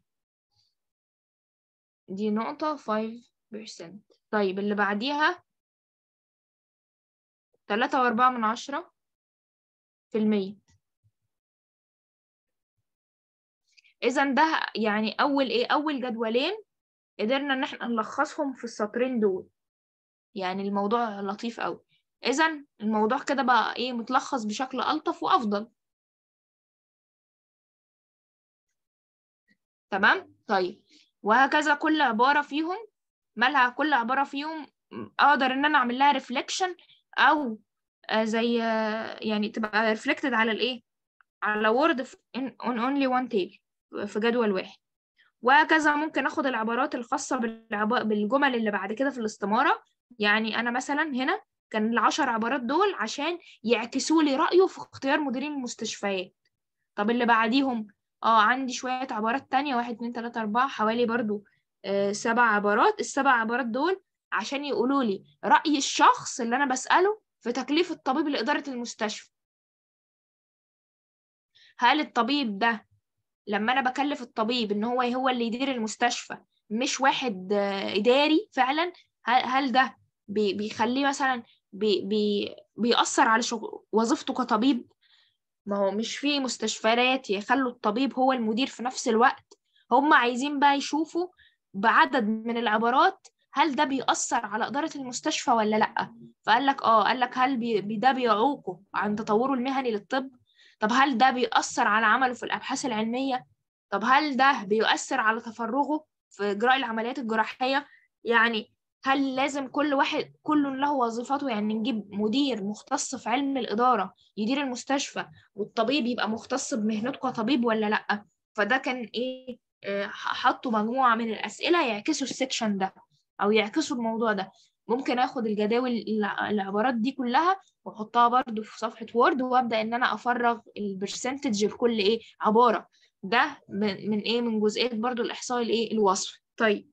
دي نقطة فايف بيرسنت طيب اللي بعديها تلاتة وأربعة من عشرة في المية إذا ده يعني أول إيه أول جدولين قدرنا إن إحنا نلخصهم في السطرين دول يعني الموضوع لطيف أوي إذا الموضوع كده بقى إيه متلخص بشكل ألطف وأفضل تمام طيب وهكذا كل عبارة فيهم مالها كل عبارة فيهم أقدر إن أنا أعمل لها ريفليكشن أو آه زي آه يعني تبقى ريفلكتد على الإيه على وورد on only one table في جدول واحد وهكذا ممكن اخد العبارات الخاصة بالعب... بالجمل اللي بعد كده في الاستمارة يعني انا مثلا هنا كان العشر عبارات دول عشان يعكسوا لي رأيه في اختيار مديرين المستشفيات طب اللي بعديهم اه عندي شوية عبارات تانية واحد اتنين تلاتة أربعة حوالي برضو آه سبع عبارات السبع عبارات دول عشان يقولوا لي رأي الشخص اللي أنا بسأله في تكليف الطبيب لإدارة المستشفى هل الطبيب ده لما انا بكلف الطبيب ان هو هو اللي يدير المستشفى مش واحد اداري فعلا هل, هل ده بي بيخليه مثلا بي بي بيأثر على شغل وظيفته كطبيب ما هو مش في مستشفيات يخلوا الطبيب هو المدير في نفس الوقت هم عايزين بقى يشوفوا بعدد من العبارات هل ده بيأثر على إدارة المستشفى ولا لأ فقال لك اه قال لك هل بي ده بيعوقه عن تطوره المهني للطب طب هل ده بيأثر على عمله في الأبحاث العلمية؟ طب هل ده بيؤثر على تفرغه في إجراء العمليات الجراحية؟ يعني هل لازم كل واحد كل له وظيفته يعني نجيب مدير مختص في علم الإدارة يدير المستشفى والطبيب يبقى مختص بمهنته كطبيب ولا لأ؟ فده كان إيه حطوا مجموعة من الأسئلة يعكسوا السكشن ده أو يعكسوا الموضوع ده ممكن اخد الجداول العبارات دي كلها واحطها برضو في صفحة وورد وابدا ان انا افرغ البرسنتج لكل ايه عبارة ده من, من ايه من جزئية برضو الاحصاء الايه الوصف طيب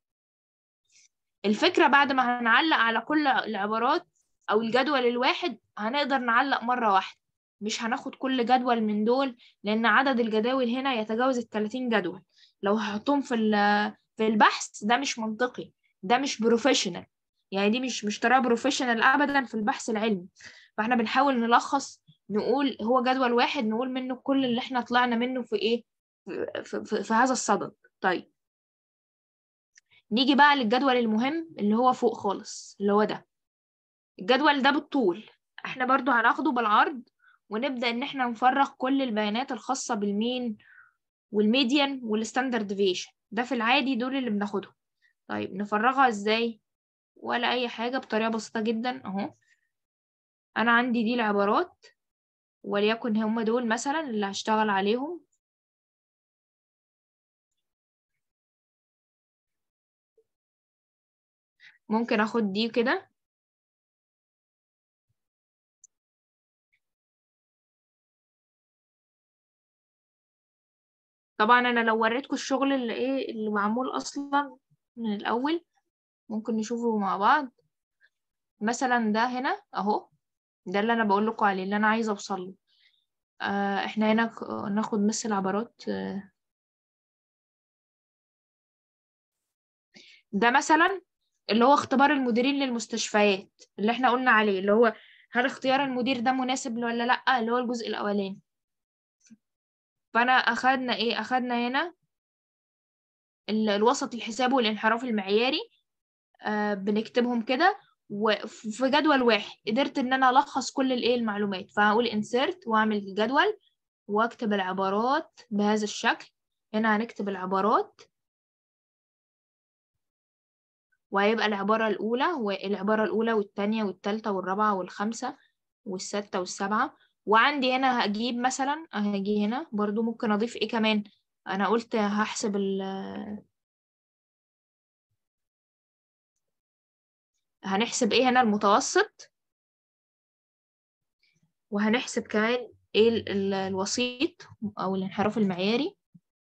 الفكرة بعد ما هنعلق على كل العبارات او الجدول الواحد هنقدر نعلق مرة واحدة مش هناخد كل جدول من دول لان عدد الجداول هنا يتجاوز ال 30 جدول لو هحطهم في في البحث ده مش منطقي ده مش بروفيشنال يعني دي مش مش طريقه بروفيشنال ابدا في البحث العلمي فاحنا بنحاول نلخص نقول هو جدول واحد نقول منه كل اللي احنا طلعنا منه في ايه في, في, في هذا الصدد طيب نيجي بقى للجدول المهم اللي هو فوق خالص اللي هو ده الجدول ده بالطول احنا برضو هناخده بالعرض ونبدأ ان احنا نفرغ كل البيانات الخاصة بالمين والميديان والستاندرد ديفيشن ده في العادي دول اللي بناخدهم طيب نفرغها ازاي ولا أي حاجة بطريقة بسيطة جدا أهو أنا عندي دي العبارات وليكن هم دول مثلا اللي هشتغل عليهم ممكن أخد دي كده طبعا أنا لو وريتكم الشغل اللي إيه اللي معمول أصلا من الأول ممكن نشوفه مع بعض مثلا ده هنا اهو ده اللي انا بقول لكم عليه اللي انا عايزه اوصل له آه احنا هنا ناخد مثل العبارات آه ده مثلا اللي هو اختبار المديرين للمستشفيات اللي احنا قلنا عليه اللي هو هل اختيار المدير ده مناسب ولا لا اللي هو الجزء الاولاني فانا اخدنا ايه اخدنا هنا الوسط الحسابي والانحراف المعياري آه بنكتبهم كده وفي جدول واحد قدرت ان انا الخص كل الايه المعلومات فهقول insert واعمل جدول واكتب العبارات بهذا الشكل هنا هنكتب العبارات وهيبقى العبارة الأولى والعبارة الأولى والتانية والتالتة والرابعة والخامسة والستة والسبعة وعندي هنا هجيب مثلا هجي هنا برضو ممكن أضيف إيه كمان أنا قلت هحسب ال هنحسب إيه هنا المتوسط وهنحسب كمان إيه الوسيط أو الانحراف المعياري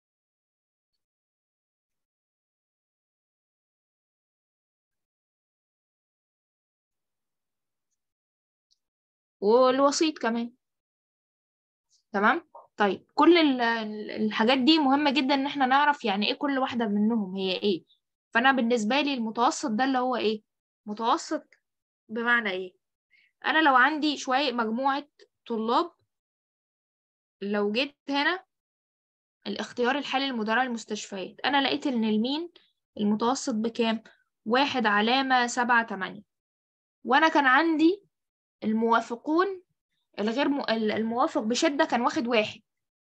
والوسيط كمان تمام طيب كل الحاجات دي مهمة جدا ان احنا نعرف يعني ايه كل واحدة منهم هي ايه فانا بالنسبة لي المتوسط ده اللي هو ايه متوسط بمعنى ايه انا لو عندي شوية مجموعة طلاب لو جيت هنا الاختيار الحالي لمدراء المستشفيات انا لقيت ان المين المتوسط بكام واحد علامة سبعة تمانية وانا كان عندي الموافقون الغير م... الموافق بشدة كان واخد واحد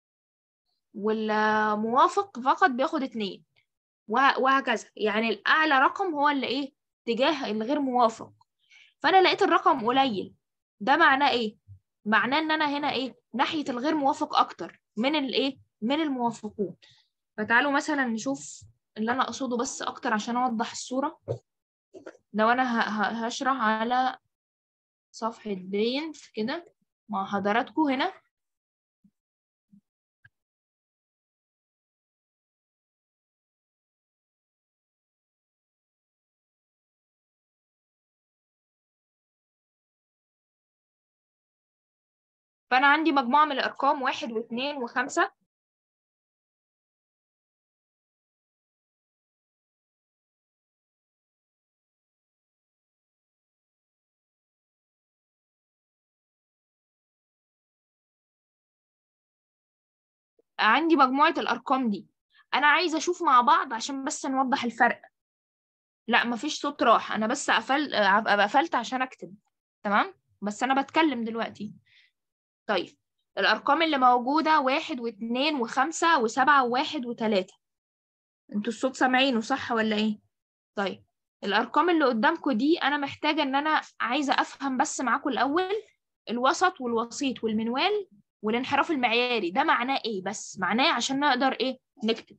والموافق فقط بياخد اتنين وهكذا يعني الأعلى رقم هو اللي إيه تجاه الغير موافق فأنا لقيت الرقم قليل ده معناه إيه؟ معناه إن أنا هنا إيه ناحية الغير موافق أكتر من الإيه من الموافقون فتعالوا مثلا نشوف اللي أنا أقصده بس أكتر عشان أوضح الصورة لو أنا هشرح على صفحة بينت كده مع حضراتكم هنا فأنا عندي مجموعة من الأرقام واحد واثنين وخمسة عندي مجموعة الأرقام دي أنا عايزة أشوف مع بعض عشان بس نوضح الفرق لا مفيش صوت راح أنا بس قفل أبقى قفلت عشان أكتب تمام بس أنا بتكلم دلوقتي طيب الأرقام اللي موجودة واحد واثنين وخمسة وسبعة وواحد وتلاتة انتوا الصوت سامعينه صح ولا ايه؟ طيب الأرقام اللي قدامكم دي أنا محتاجة إن أنا عايزة أفهم بس معاكم الأول الوسط والوسيط والمنوال والانحراف المعياري ده معناه ايه بس معناه عشان نقدر ايه نكتب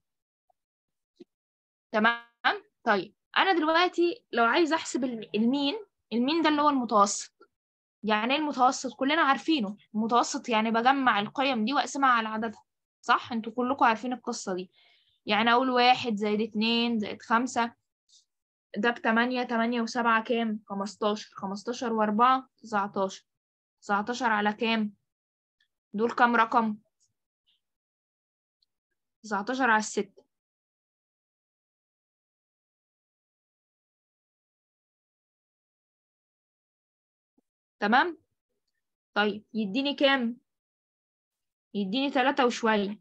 تمام طيب انا دلوقتي لو عايز احسب المين المين ده اللي هو المتوسط يعني ايه المتوسط كلنا عارفينه المتوسط يعني بجمع القيم دي واقسمها على عددها صح انتوا كلكم عارفين القصة دي يعني اقول واحد زائد اتنين زائد خمسة ده بتمانية تمانية وسبعة كام خمستاشر خمستاشر واربعة تسعتاشر تسعتاشر على كام دول كام رقم 19 على الستة تمام طيب يديني كام يديني تلاتة وشوية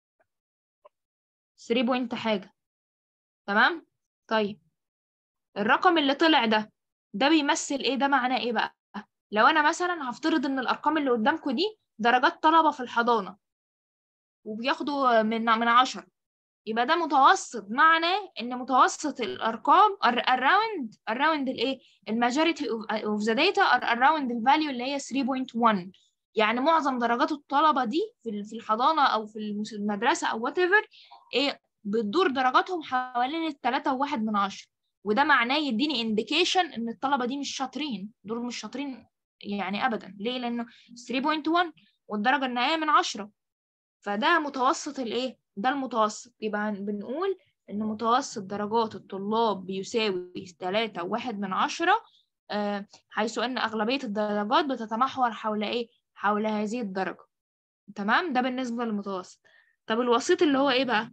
3 بوينت حاجة تمام طيب الرقم اللي طلع ده ده بيمثل ايه ده معناه ايه بقى لو انا مثلا هفترض ان الارقام اللي قدامكم دي درجات طلبة في الحضانة وبياخدوا من من عشرة يبقى ده متوسط معناه ان متوسط الارقام around around الايه الماجوريتي اوف ذا داتا around الفاليو اللي هي 3.1 يعني معظم درجات الطلبه دي في في الحضانه او في المدرسه او وات ايفر ايه بتدور درجاتهم حوالين التلاتة وواحد من عشرة وده معناه يديني انديكيشن ان الطلبه دي مش شاطرين دول مش شاطرين يعني ابدا ليه لانه 3.1 والدرجه النهائيه من 10 فده متوسط الايه ده المتوسط يبقى بنقول ان متوسط درجات الطلاب بيساوي 3 وواحد من عشرة آه حيث ان اغلبيه الدرجات بتتمحور حول ايه حول هذه الدرجه تمام ده بالنسبه للمتوسط طب الوسيط اللي هو ايه بقى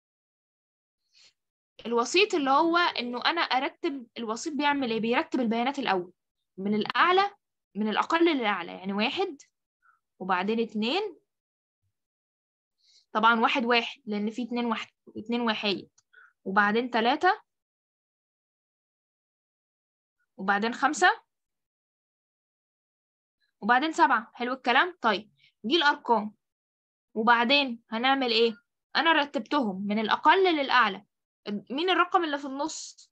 الوسيط اللي هو انه انا ارتب الوسيط بيعمل ايه بيرتب البيانات الاول من الاعلى من الأقل للأعلى يعني واحد وبعدين اتنين طبعا واحد واحد لأن في اتنين واحد اتنين واحد وبعدين تلاتة وبعدين خمسة وبعدين سبعة حلو الكلام طيب دي الأرقام وبعدين هنعمل إيه أنا رتبتهم من الأقل للأعلى مين الرقم اللي في النص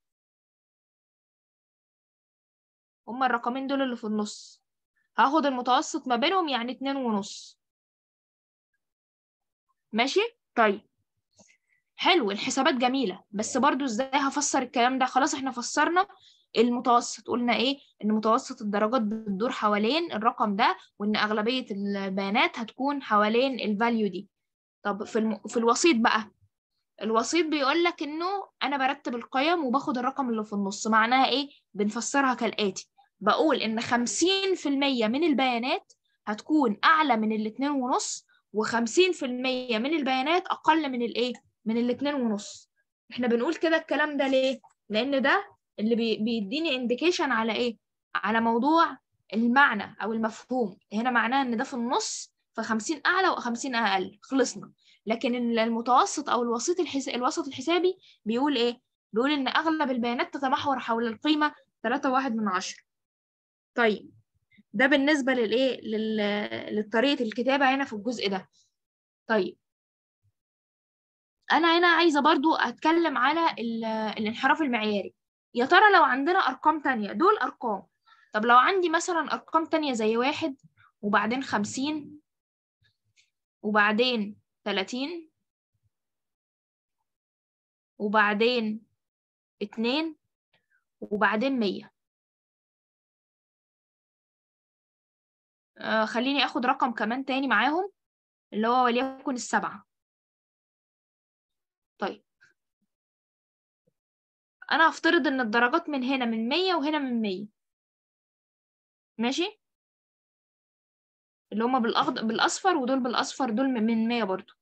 هما الرقمين دول اللي في النص هاخد المتوسط ما بينهم يعني اتنين ونص ماشي طيب حلو الحسابات جميلة بس برضو ازاي هفسر الكلام ده خلاص احنا فسرنا المتوسط قلنا ايه ان متوسط الدرجات بتدور حوالين الرقم ده وان اغلبية البيانات هتكون حوالين الفاليو دي طب في, الم... في الوسيط بقى الوسيط بيقول لك انه انا برتب القيم وباخد الرقم اللي في النص معناها ايه بنفسرها كالاتي بقول ان 50% من البيانات هتكون اعلى من الاتنين ونص و50% من البيانات اقل من الايه من الاتنين ونص احنا بنقول كده الكلام ده ليه لان ده اللي بي بيديني انديكيشن على ايه على موضوع المعنى او المفهوم هنا معناه ان ده في النص ف50 اعلى و50 اقل خلصنا لكن المتوسط او الوسيط الحس... الوسط الحسابي بيقول ايه بيقول ان اغلب البيانات تتمحور حول القيمه 3.1 من عشرة طيب ده بالنسبه للايه لل... لطريقه الكتابه هنا في الجزء ده طيب انا هنا عايزه برضو اتكلم على الانحراف المعياري يا ترى لو عندنا ارقام تانية دول ارقام طب لو عندي مثلا ارقام تانية زي واحد وبعدين خمسين وبعدين تلاتين وبعدين اتنين وبعدين مية آه خليني اخد رقم كمان تاني معاهم اللي هو وليكن السبعة طيب انا هفترض ان الدرجات من هنا من مية وهنا من مية ماشي اللي هما بالأخضر بالأصفر ودول بالأصفر دول من مية برضو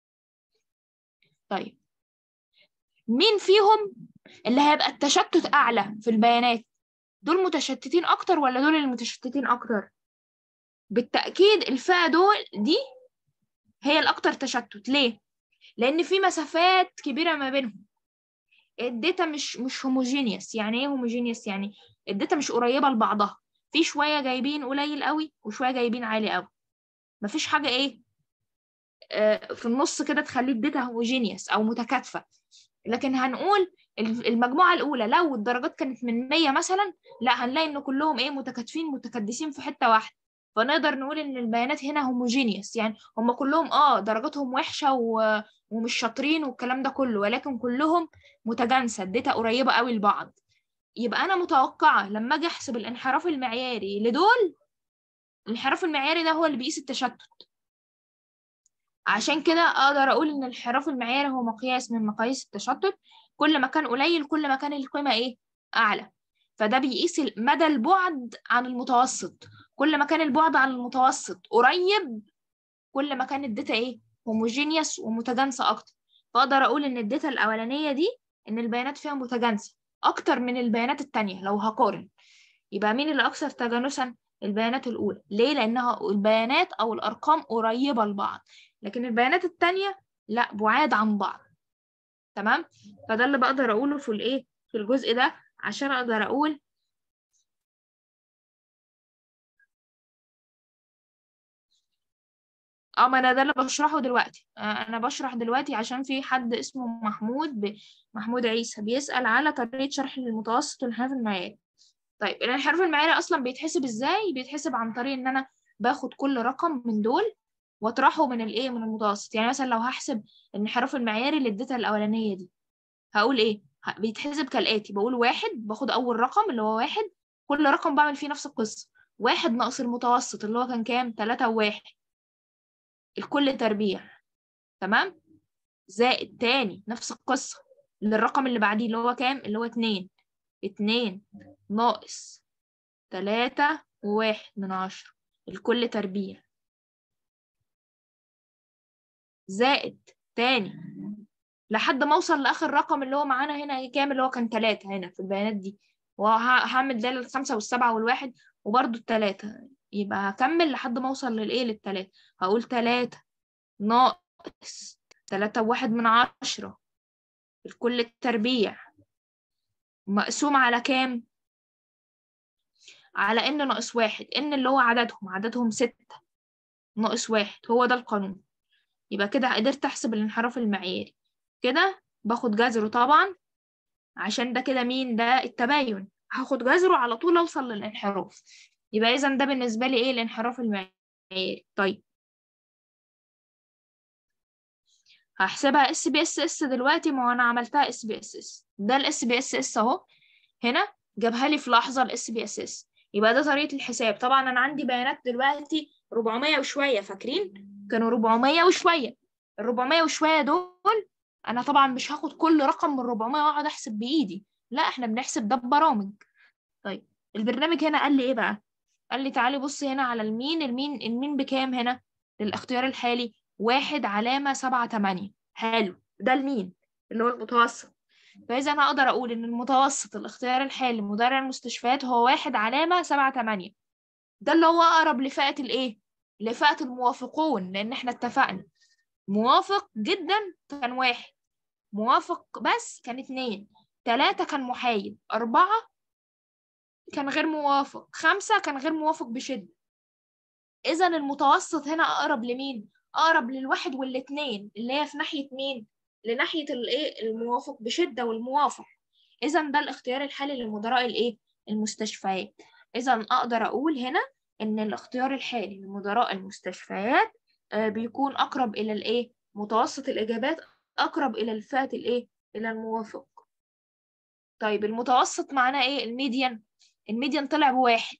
طيب مين فيهم اللي هيبقى التشتت أعلى في البيانات دول متشتتين أكتر ولا دول المتشتتين أكتر بالتأكيد الفئة دول دي هي الأكتر تشتت ليه؟ لأن في مسافات كبيرة ما بينهم الداتا مش مش هوموجينيوس يعني ايه هوموجينيوس يعني الداتا مش قريبة لبعضها في شوية جايبين قليل قوي وشوية جايبين عالي قوي مفيش حاجة ايه آه في النص كده تخلي الداتا هوموجينيوس او متكاتفة لكن هنقول المجموعة الأولى لو الدرجات كانت من 100 مثلا لا هنلاقي إن كلهم إيه متكاتفين متكدسين في حتة واحدة فنقدر نقول إن البيانات هنا هوموجينيوس يعني هم كلهم آه درجاتهم وحشة و... ومش شاطرين والكلام ده كله ولكن كلهم متجانسة الداتا قريبة قوي لبعض يبقى أنا متوقعة لما أجي أحسب الانحراف المعياري لدول الانحراف المعياري ده هو اللي بيقيس التشتت عشان كده أقدر أقول إن الانحراف المعياري هو مقياس من مقاييس التشتت كل ما كان قليل كل ما كان القيمة إيه أعلى فده بيقيس مدى البعد عن المتوسط كل ما كان البعد عن المتوسط قريب كل ما كان الداتا إيه هوموجينيوس ومتجانسة أكتر فأقدر أقول إن الداتا الأولانية دي إن البيانات فيها متجانسة أكتر من البيانات التانية لو هقارن يبقى مين اللي أكثر تجانسا البيانات الأولى ليه لأنها البيانات أو الأرقام قريبة لبعض لكن البيانات التانية لا بعاد عن بعض تمام فده اللي بقدر أقوله في الإيه في الجزء ده عشان أقدر أقول اه ما انا ده اللي بشرحه دلوقتي انا بشرح دلوقتي عشان في حد اسمه محمود ب... محمود عيسى بيسأل على طريقة شرح المتوسط والانحراف المعياري طيب الانحراف المعياري اصلا بيتحسب ازاي بيتحسب عن طريق ان انا باخد كل رقم من دول واطرحه من الايه من المتوسط يعني مثلا لو هحسب الانحراف المعياري للداتا الاولانيه دي هقول ايه بيتحسب كالاتي بقول واحد باخد اول رقم اللي هو واحد كل رقم بعمل فيه نفس القصه واحد ناقص المتوسط اللي هو كان كام تلاتة وواحد الكل تربيع تمام زائد تاني نفس القصة للرقم اللي بعديه اللي هو كام اللي هو اتنين اتنين ناقص تلاتة وواحد من عشرة الكل تربيع زائد تاني لحد ما اوصل لاخر رقم اللي هو معانا هنا كام اللي هو كان تلاتة هنا في البيانات دي وهعمل ده للخمسة والسبعة والواحد وبرده التلاتة يبقى هكمل لحد ما اوصل للايه للتلاتة هقول تلاتة ناقص تلاتة وواحد من عشرة الكل التربيع مقسوم على كام على ان ناقص واحد ان اللي هو عددهم عددهم ستة ناقص واحد هو ده القانون يبقى كده قدرت احسب الانحراف المعياري كده باخد جذره طبعا عشان ده كده مين ده التباين هاخد جذره على طول اوصل للانحراف يبقى اذا ده بالنسبه لي ايه الانحراف المعياري طيب هحسبها اس بي اس اس دلوقتي ما انا عملتها اس بي اس اس ده الاس بي اس اس اهو هنا جابها لي في لحظه الاس بي اس اس يبقى ده طريقه الحساب طبعا انا عندي بيانات دلوقتي 400 وشويه فاكرين كانوا 400 وشويه ال 400 وشويه دول انا طبعا مش هاخد كل رقم من 400 واقعد احسب بايدي لا احنا بنحسب ده ببرامج طيب البرنامج هنا قال لي ايه بقى قال لي تعالي بصي هنا على المين المين المين بكام هنا للاختيار الحالي واحد علامة سبعة تمانية حلو ده المين اللي هو المتوسط فإذا أنا أقدر أقول إن المتوسط الاختيار الحالي مدرع المستشفيات هو واحد علامة سبعة تمانية ده اللي هو أقرب لفئة الإيه؟ لفئة الموافقون لأن إحنا اتفقنا موافق جدا كان واحد موافق بس كان اتنين تلاتة كان محايد أربعة كان غير موافق خمسة كان غير موافق بشدة إذا المتوسط هنا أقرب لمين؟ أقرب للواحد والاتنين اللي هي في ناحية مين؟ لناحية الإيه؟ الموافق بشدة والموافق إذا ده الاختيار الحالي لمدراء الإيه؟ المستشفيات إذا أقدر أقول هنا إن الاختيار الحالي لمدراء المستشفيات آه بيكون أقرب إلى الإيه؟ متوسط الإجابات أقرب إلى الفئة الإيه؟ إلى الموافق طيب المتوسط معناه إيه؟ الميديان الميديان طلع بواحد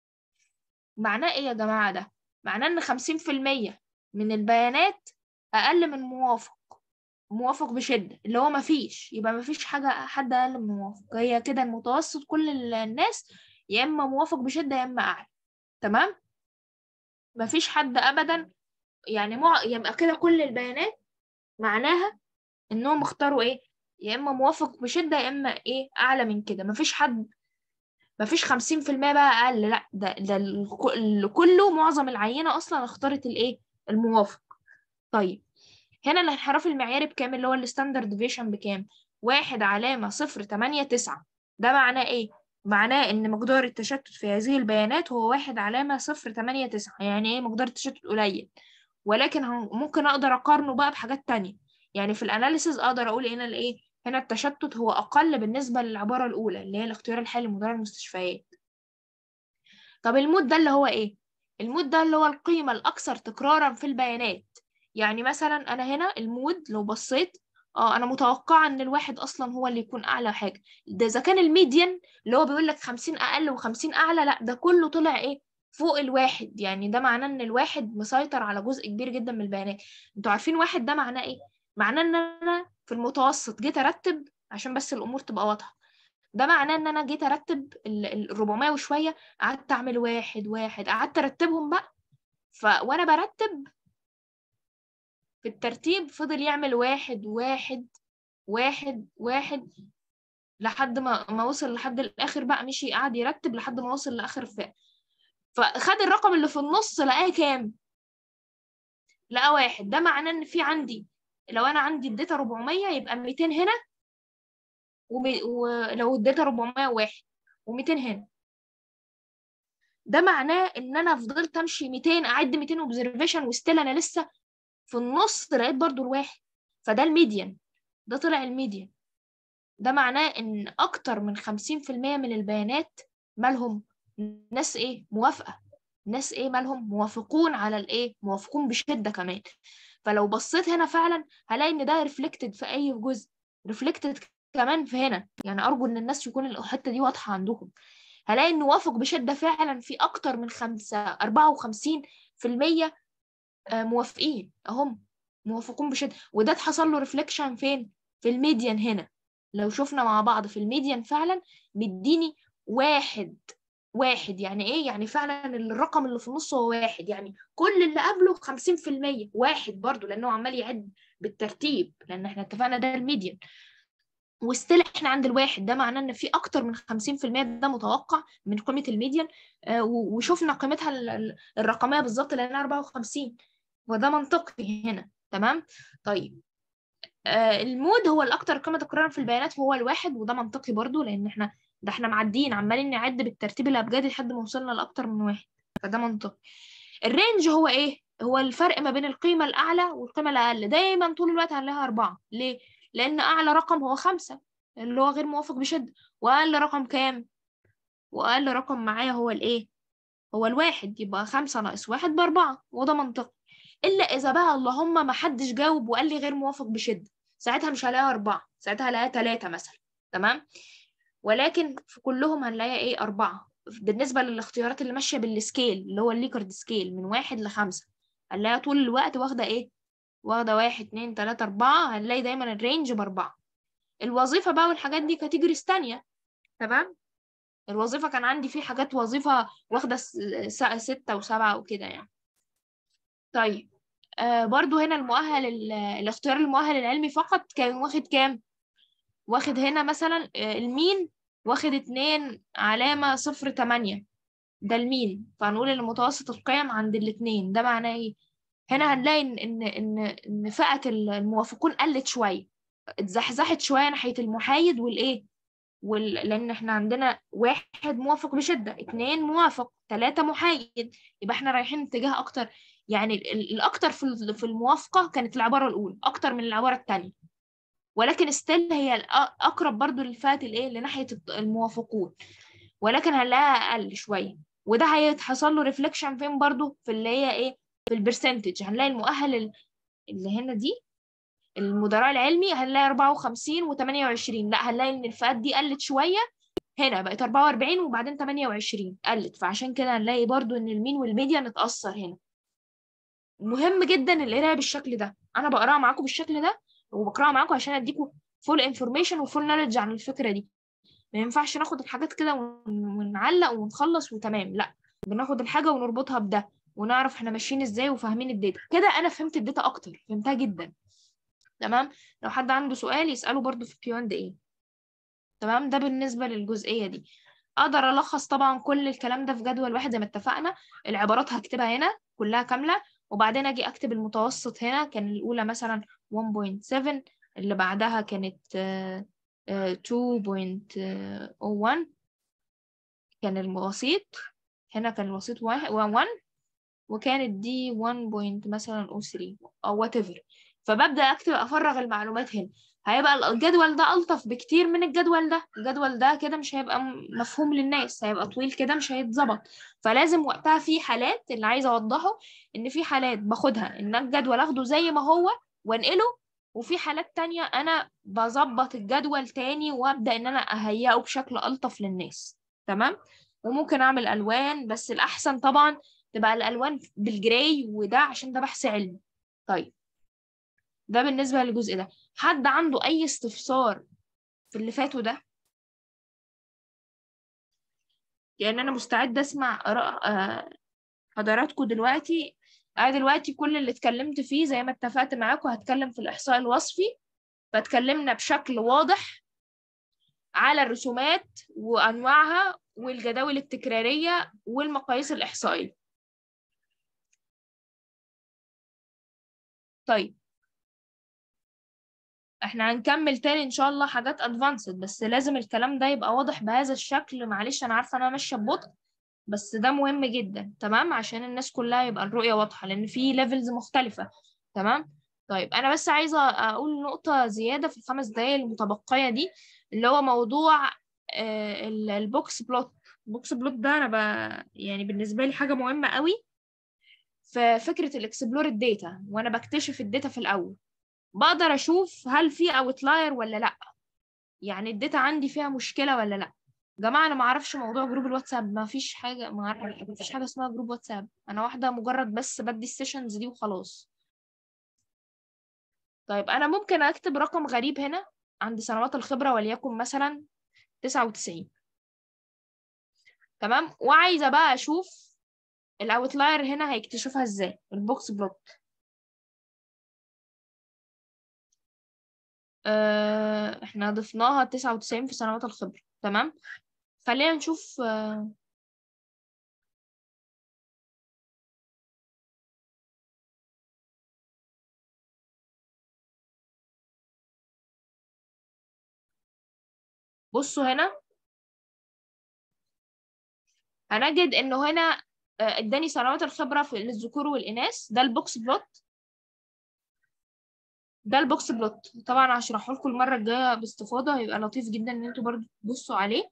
معناه ايه يا جماعة ده؟ معناه ان خمسين في المية من البيانات أقل من موافق موافق بشدة اللي هو مفيش يبقى مفيش حاجة حد أقل من موافق هي كده المتوسط كل الناس يا إما موافق بشدة يا إما أعلى تمام؟ مفيش حد أبدا يعني مع... يبقى كده كل البيانات معناها إنهم اختاروا إيه؟ يا إما موافق بشدة يا إما إيه أعلى من كده مفيش حد مفيش خمسين في المية بقى أقل لأ ده ده كله معظم العينة أصلا اختارت الإيه الموافق طيب هنا الانحراف المعياري بكام اللي هو الستاندرد ديفيشن بكام واحد علامة صفر تمانية تسعة ده معناه إيه معناه إن مقدار التشتت في هذه البيانات هو واحد علامة صفر تمانية تسعة يعني إيه مقدار التشتت قليل ولكن ممكن أقدر أقارنه بقى بحاجات تانية يعني في الأناليسز أقدر أقول هنا الإيه هنا التشتت هو أقل بالنسبة للعبارة الأولى اللي هي الاختيار الحالي لمدراء المستشفيات طب المود ده اللي هو إيه؟ المود ده اللي هو القيمة الأكثر تكرارا في البيانات يعني مثلا أنا هنا المود لو بصيت اه انا متوقعه ان الواحد اصلا هو اللي يكون اعلى حاجه ده اذا كان الميديان اللي هو بيقول لك 50 اقل و50 اعلى لا ده كله طلع ايه فوق الواحد يعني ده معناه ان الواحد مسيطر على جزء كبير جدا من البيانات انتوا عارفين واحد ده معناه ايه معناه ان انا في المتوسط جيت ارتب عشان بس الامور تبقى واضحه ده معناه ان انا جيت ارتب ال 400 وشويه قعدت اعمل واحد واحد قعدت ارتبهم بقى ف وانا برتب في الترتيب فضل يعمل واحد واحد واحد واحد لحد ما ما وصل لحد الاخر بقى مشي قعد يرتب لحد ما وصل لاخر فئه فخد الرقم اللي في النص لقاه كام لقى واحد ده معناه ان في عندي لو انا عندي الداتا 400 يبقى 200 هنا ولو الداتا 401 و200 هنا ده معناه ان انا فضلت امشي 200 اعد 200 اوبزرفيشن وستيل انا لسه في النص لقيت برضو الواحد فده الميديان ده طلع الميديان ده معناه ان اكتر من 50% من البيانات مالهم ناس ايه موافقه ناس ايه مالهم موافقون على الايه موافقون بشده كمان فلو بصيت هنا فعلا هلاقي ان ده ريفلكتد في اي جزء ريفلكتد كمان في هنا يعني ارجو ان الناس يكون الحته دي واضحه عندهم هلاقي انه وافق بشده فعلا في اكتر من خمسة أربعة وخمسين في المية موافقين اهم موافقون بشده وده حصل له ريفليكشن فين في الميديان هنا لو شفنا مع بعض في الميديان فعلا مديني واحد واحد يعني ايه يعني فعلا الرقم اللي في النص هو واحد يعني كل اللي قبله خمسين في المية واحد برضو لانه عمال يعد بالترتيب لان احنا اتفقنا ده الميديان وستيل احنا عند الواحد ده معناه ان في اكتر من 50% ده متوقع من قيمه الميديان آه وشفنا قيمتها الرقميه بالظبط لانها 54 وده منطقي هنا تمام طيب آه المود هو الاكثر قيمه تكرارا في البيانات وهو الواحد وده منطقي برضو لان احنا ده احنا معديين عمالين نعد بالترتيب الابجدي لحد ما وصلنا لاكتر من واحد فده منطقي الرينج هو ايه هو الفرق ما بين القيمة الأعلى والقيمة الأقل دايما طول الوقت هنلاقيها أربعة ليه؟ لأن أعلى رقم هو خمسة اللي هو غير موافق بشدة وأقل رقم كام؟ وأقل رقم معايا هو الإيه؟ هو الواحد يبقى خمسة ناقص واحد بأربعة وده منطقي إلا إذا بقى اللهم ما حدش جاوب وقال لي غير موافق بشدة ساعتها مش هلاقيها أربعة ساعتها هلاقيها تلاتة مثلا تمام؟ ولكن في كلهم هنلاقيها إيه أربعة بالنسبة للاختيارات اللي ماشية بالسكيل اللي هو الليكرد سكيل من واحد لخمسة هنلاقيها طول الوقت واخدة إيه؟ واخدة واحد اتنين تلاتة أربعة هنلاقي دايما الرينج بأربعة الوظيفة بقى والحاجات دي كاتيجوريز تانية تمام؟ الوظيفة كان عندي فيه حاجات وظيفة واخدة ستة وسبعة وكده يعني طيب آه برضو هنا المؤهل الاختيار المؤهل العلمي فقط كان واخد كام؟ واخد هنا مثلا المين واخد اتنين علامة صفر تمانية ده المين فهنقول ان متوسط القيم عند الاتنين ده معناه ايه هنا هنلاقي ان ان ان, إن فئة الموافقون قلت شوية اتزحزحت شوية ناحية المحايد والايه وال... لان احنا عندنا واحد موافق بشدة اتنين موافق تلاتة محايد يبقى احنا رايحين اتجاه اكتر يعني الاكتر في في الموافقة كانت العبارة الاولى اكتر من العبارة التانية ولكن ستيل هي اقرب برضو للفئة الايه لناحية الموافقون ولكن هنلاقيها اقل شوية وده هيتحصل له ريفليكشن فين برضو في اللي هي ايه في البرسنتج هنلاقي المؤهل اللي هنا دي المدراء العلمي هنلاقي 54 و28 لا هنلاقي ان الفئات دي قلت شويه هنا بقت 44 وبعدين 28 قلت فعشان كده هنلاقي برضو ان المين والميديان اتأثر هنا مهم جدا القرايه بالشكل ده انا بقراها معاكم بالشكل ده وبقراها معاكم عشان اديكم فول انفورميشن وفول نوليدج عن الفكره دي ما ينفعش ناخد الحاجات كده ونعلق ونخلص وتمام لا بناخد الحاجه ونربطها بده ونعرف احنا ماشيين ازاي وفاهمين الداتا كده انا فهمت الداتا اكتر فهمتها جدا تمام لو حد عنده سؤال يساله برضو في كيو اند ايه تمام ده بالنسبه للجزئيه دي اقدر الخص طبعا كل الكلام ده في جدول واحد زي ما اتفقنا العبارات هكتبها هنا كلها كامله وبعدين اجي اكتب المتوسط هنا كان الاولى مثلا 1.7 اللي بعدها كانت 2.01 كان الوسيط هنا كان الوسيط 1 وكانت دي 1. مثلا 03 او whatever فببدأ اكتب افرغ المعلومات هنا هيبقى الجدول ده ألطف بكتير من الجدول ده الجدول ده كده مش هيبقى مفهوم للناس هيبقى طويل كده مش هيتظبط فلازم وقتها في حالات اللي عايزة أوضحه إن في حالات باخدها إن الجدول أخده زي ما هو وأنقله وفي حالات تانية أنا بظبط الجدول تاني وأبدأ إن أنا أهيئه بشكل ألطف للناس تمام وممكن أعمل ألوان بس الأحسن طبعا تبقى الألوان بالجراي وده عشان ده بحث علمي طيب ده بالنسبة للجزء ده حد عنده أي استفسار في اللي فاتوا ده يعني أنا مستعدة أسمع آراء حضراتكم دلوقتي أنا دلوقتي كل اللي اتكلمت فيه زي ما اتفقت معاكم هتكلم في الإحصاء الوصفي فاتكلمنا بشكل واضح على الرسومات وأنواعها والجداول التكرارية والمقاييس الإحصائية طيب احنا هنكمل تاني ان شاء الله حاجات ادفانسد بس لازم الكلام ده يبقى واضح بهذا الشكل معلش انا عارفه انا ماشيه ببطء بس ده مهم جدا تمام عشان الناس كلها يبقى الرؤيه واضحه لان في ليفلز مختلفه تمام طيب انا بس عايزه اقول نقطه زياده في الخمس دقايق المتبقيه دي اللي هو موضوع البوكس بلوت البوكس بلوت ده انا ب... يعني بالنسبه لي حاجه مهمه قوي في فكره الاكسبلور الداتا وانا بكتشف الداتا في الاول بقدر اشوف هل في اوتلاير ولا لا يعني الداتا عندي فيها مشكله ولا لا جماعه انا ما اعرفش موضوع جروب الواتساب ما فيش حاجه ما اعرف ما فيش حاجه اسمها جروب واتساب انا واحده مجرد بس بدي السيشنز دي وخلاص طيب انا ممكن اكتب رقم غريب هنا عند سنوات الخبره وليكن مثلا 99 تمام وعايزه بقى اشوف الاوتلاير هنا هيكتشفها ازاي البوكس بلوت آه احنا ضفناها 99 في سنوات الخبرة تمام خلينا نشوف آه بصوا هنا هنجد انه هنا آه، اداني سنوات الخبره في للذكور والاناث ده البوكس بلوت ده البوكس بلوت طبعا هشرحه لكم المره الجايه باستفاضه هيبقى لطيف جدا ان انتوا برضو تبصوا عليه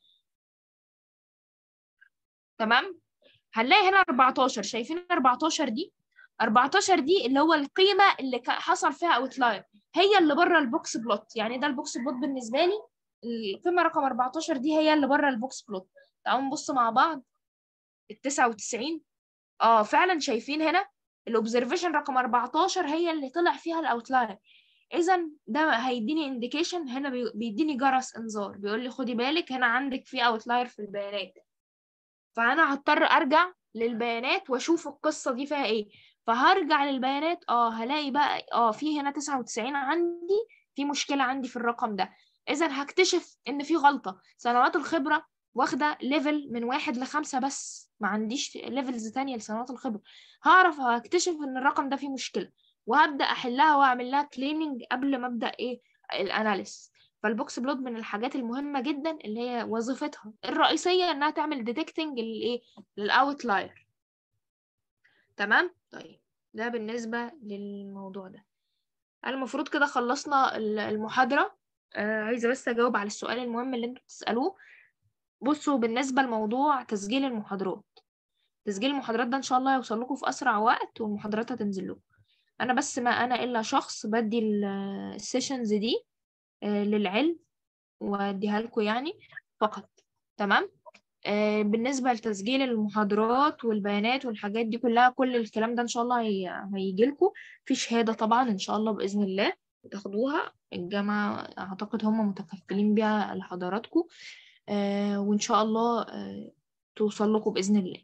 تمام هنلاقي هنا 14 شايفين 14 دي 14 دي اللي هو القيمه اللي حصل فيها اوتلاير هي اللي بره البوكس بلوت يعني ده البوكس بلوت بالنسبه لي القيمه رقم 14 دي هي اللي بره البوكس بلوت تعالوا نبص مع بعض ال 99 اه فعلا شايفين هنا الاوبزرفيشن رقم 14 هي اللي طلع فيها الاوتلاير اذا ده هيديني انديكيشن هنا بيديني جرس انذار بيقول لي خدي بالك هنا عندك في اوتلاير في البيانات فانا هضطر ارجع للبيانات واشوف القصه دي فيها ايه فهرجع للبيانات اه هلاقي بقى اه في هنا 99 عندي في مشكله عندي في الرقم ده اذا هكتشف ان في غلطه سنوات الخبره واخده ليفل من واحد لخمسة بس ما عنديش ليفلز تانية لسنوات الخبره هعرف هكتشف ان الرقم ده فيه مشكله وهبدا احلها واعمل لها كليننج قبل ما ابدا ايه الاناليس فالبوكس بلوت من الحاجات المهمه جدا اللي هي وظيفتها الرئيسيه انها تعمل ديتكتنج للايه للاوتلاير تمام طيب ده بالنسبه للموضوع ده المفروض كده خلصنا المحاضره آه عايزه بس اجاوب على السؤال المهم اللي انتوا بتسالوه بصوا بالنسبه لموضوع تسجيل المحاضرات تسجيل المحاضرات ده ان شاء الله هيوصل لكم في اسرع وقت والمحاضرات هتنزل لكم انا بس ما انا الا شخص بدي السيشنز دي آه، للعلم واديها لكم يعني فقط تمام آه، بالنسبة لتسجيل المحاضرات والبيانات والحاجات دي كلها كل الكلام ده إن شاء الله هيجي لكم في شهادة طبعا إن شاء الله بإذن الله تاخدوها الجامعة أعتقد هم متكفلين بيها لحضراتكم آه، وإن شاء الله توصل لكم بإذن الله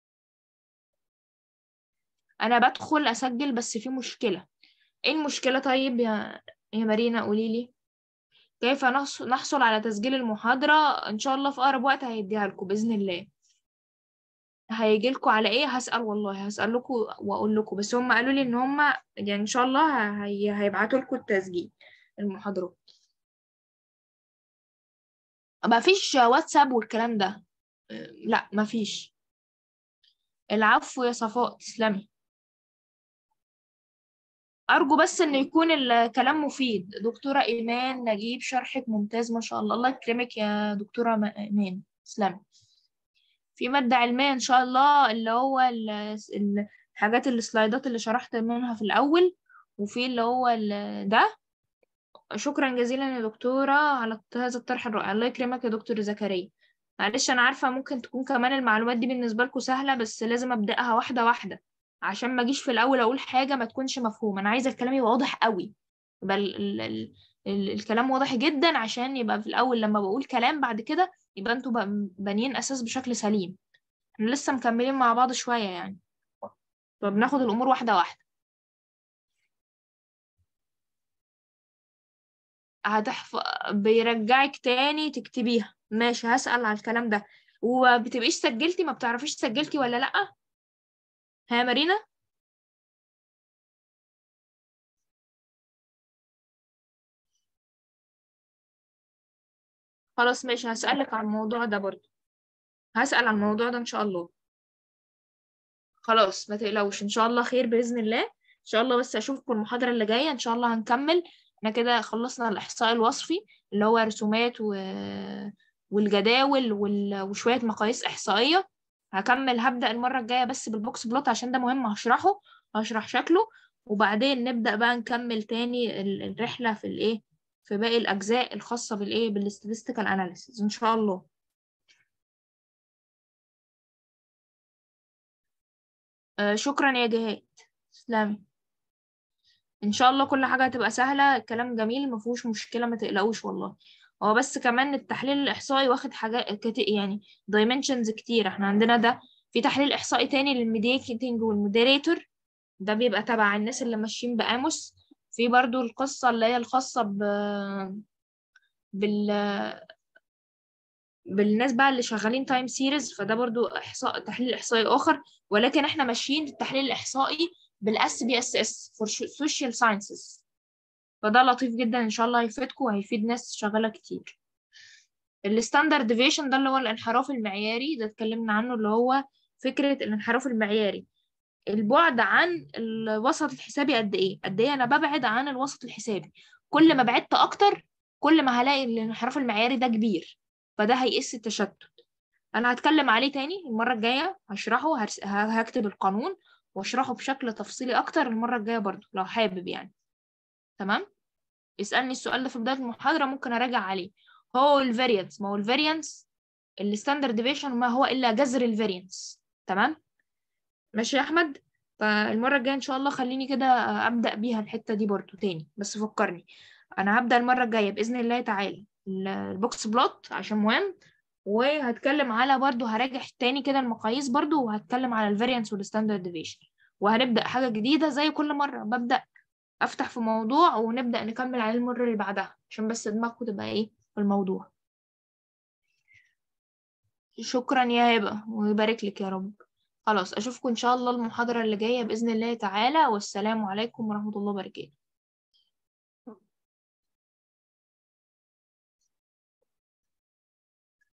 أنا بدخل أسجل بس في مشكلة إيه المشكلة طيب يا يا مارينا قوليلي كيف نحصل على تسجيل المحاضرة إن شاء الله في أقرب وقت هيديها لكم بإذن الله هيجي لكم على إيه هسأل والله هسأل لكم وأقول لكم بس هم قالوا لي إن هم يعني إن شاء الله هي... هيبعتوا لكم التسجيل المحاضرات ما فيش واتساب والكلام ده لا ما فيش العفو يا صفاء تسلمي أرجو بس إن يكون الكلام مفيد دكتورة إيمان نجيب شرحك ممتاز ما شاء الله الله يكرمك يا دكتورة إيمان تسلمي في مادة علمية إن شاء الله اللي هو الحاجات السلايدات اللي شرحت منها في الأول وفي اللي هو ده شكرا جزيلا يا دكتورة على هذا الطرح الرائع الله يكرمك يا دكتور زكريا معلش أنا عارفة ممكن تكون كمان المعلومات دي بالنسبة لكم سهلة بس لازم أبدأها واحدة واحدة عشان ما اجيش في الاول اقول حاجه ما تكونش مفهومه انا عايزه الكلام يبقى واضح قوي يبقى ال ال ال ال الكلام واضح جدا عشان يبقى في الاول لما بقول كلام بعد كده يبقى انتوا بانيين اساس بشكل سليم احنا لسه مكملين مع بعض شويه يعني فبناخد الامور واحده واحده هتحف بيرجعك تاني تكتبيها ماشي هسأل على الكلام ده وبتبقيش سجلتي ما بتعرفيش سجلتي ولا لأ ها مارينا خلاص ماشي هسألك عن الموضوع ده برضو هسأل عن الموضوع ده إن شاء الله خلاص ما تقلقوش إن شاء الله خير بإذن الله إن شاء الله بس أشوفكم المحاضرة اللي جاية إن شاء الله هنكمل احنا كده خلصنا الإحصاء الوصفي اللي هو رسومات و... والجداول وال... وشوية مقاييس إحصائية هكمل هبدأ المرة الجاية بس بالبوكس بلوت عشان ده مهم هشرحه هشرح شكله وبعدين نبدأ بقى نكمل تاني الرحلة في الايه في باقي الأجزاء الخاصة بالايه بالاستاتستيكال اناليسيز إن شاء الله آه شكرا يا جهاد تسلمي ان شاء الله كل حاجه هتبقى سهله الكلام جميل ما فيهوش مشكله ما تقلقوش والله هو بس كمان التحليل الإحصائي واخد حاجات يعني dimensions كتير احنا عندنا ده في تحليل إحصائي تاني للميديتنج والمودريتور ده بيبقى تبع الناس اللي ماشيين بقاموس في برضو القصة اللي هي الخاصة ب بال بالناس بقى اللي شغالين تايم سيريز فده برضو إحصاء تحليل إحصائي آخر ولكن احنا ماشيين التحليل الإحصائي بالاس بي اس اس فور سوشيال ساينسز فده لطيف جدا ان شاء الله هيفيدكم وهيفيد ناس شغالة كتير الستاندرد ديفيشن ده اللي هو الانحراف المعياري ده اتكلمنا عنه اللي هو فكرة الانحراف المعياري البعد عن الوسط الحسابي قد ايه قد ايه انا ببعد عن الوسط الحسابي كل ما بعدت اكتر كل ما هلاقي الانحراف المعياري ده كبير فده هيقيس التشتت انا هتكلم عليه تاني المرة الجاية هشرحه هرس... هكتب القانون واشرحه بشكل تفصيلي اكتر المرة الجاية برضو لو حابب يعني تمام اسألني السؤال ده في بداية المحاضرة ممكن اراجع عليه هو الفاريانس ما هو الفاريانس الستاندرد ديفيشن ما هو الا جذر الفاريانس تمام ماشي يا احمد فالمرة الجاية ان شاء الله خليني كده ابدأ بيها الحتة دي برضو تاني بس فكرني انا هبدأ المرة الجاية بإذن الله تعالى البوكس بلوت عشان مهم وهتكلم على برضو هراجع تاني كده المقاييس برضو وهتكلم على الفاريانس والستاندرد ديفيشن وهنبدأ حاجة جديدة زي كل مرة ببدأ أفتح في موضوع ونبدأ نكمل عليه المرة اللي بعدها عشان بس دماغكم تبقى إيه في الموضوع شكرا يا هبة ويبارك لك يا رب خلاص أشوفكم إن شاء الله المحاضرة اللي جاية بإذن الله تعالى والسلام عليكم ورحمة الله وبركاته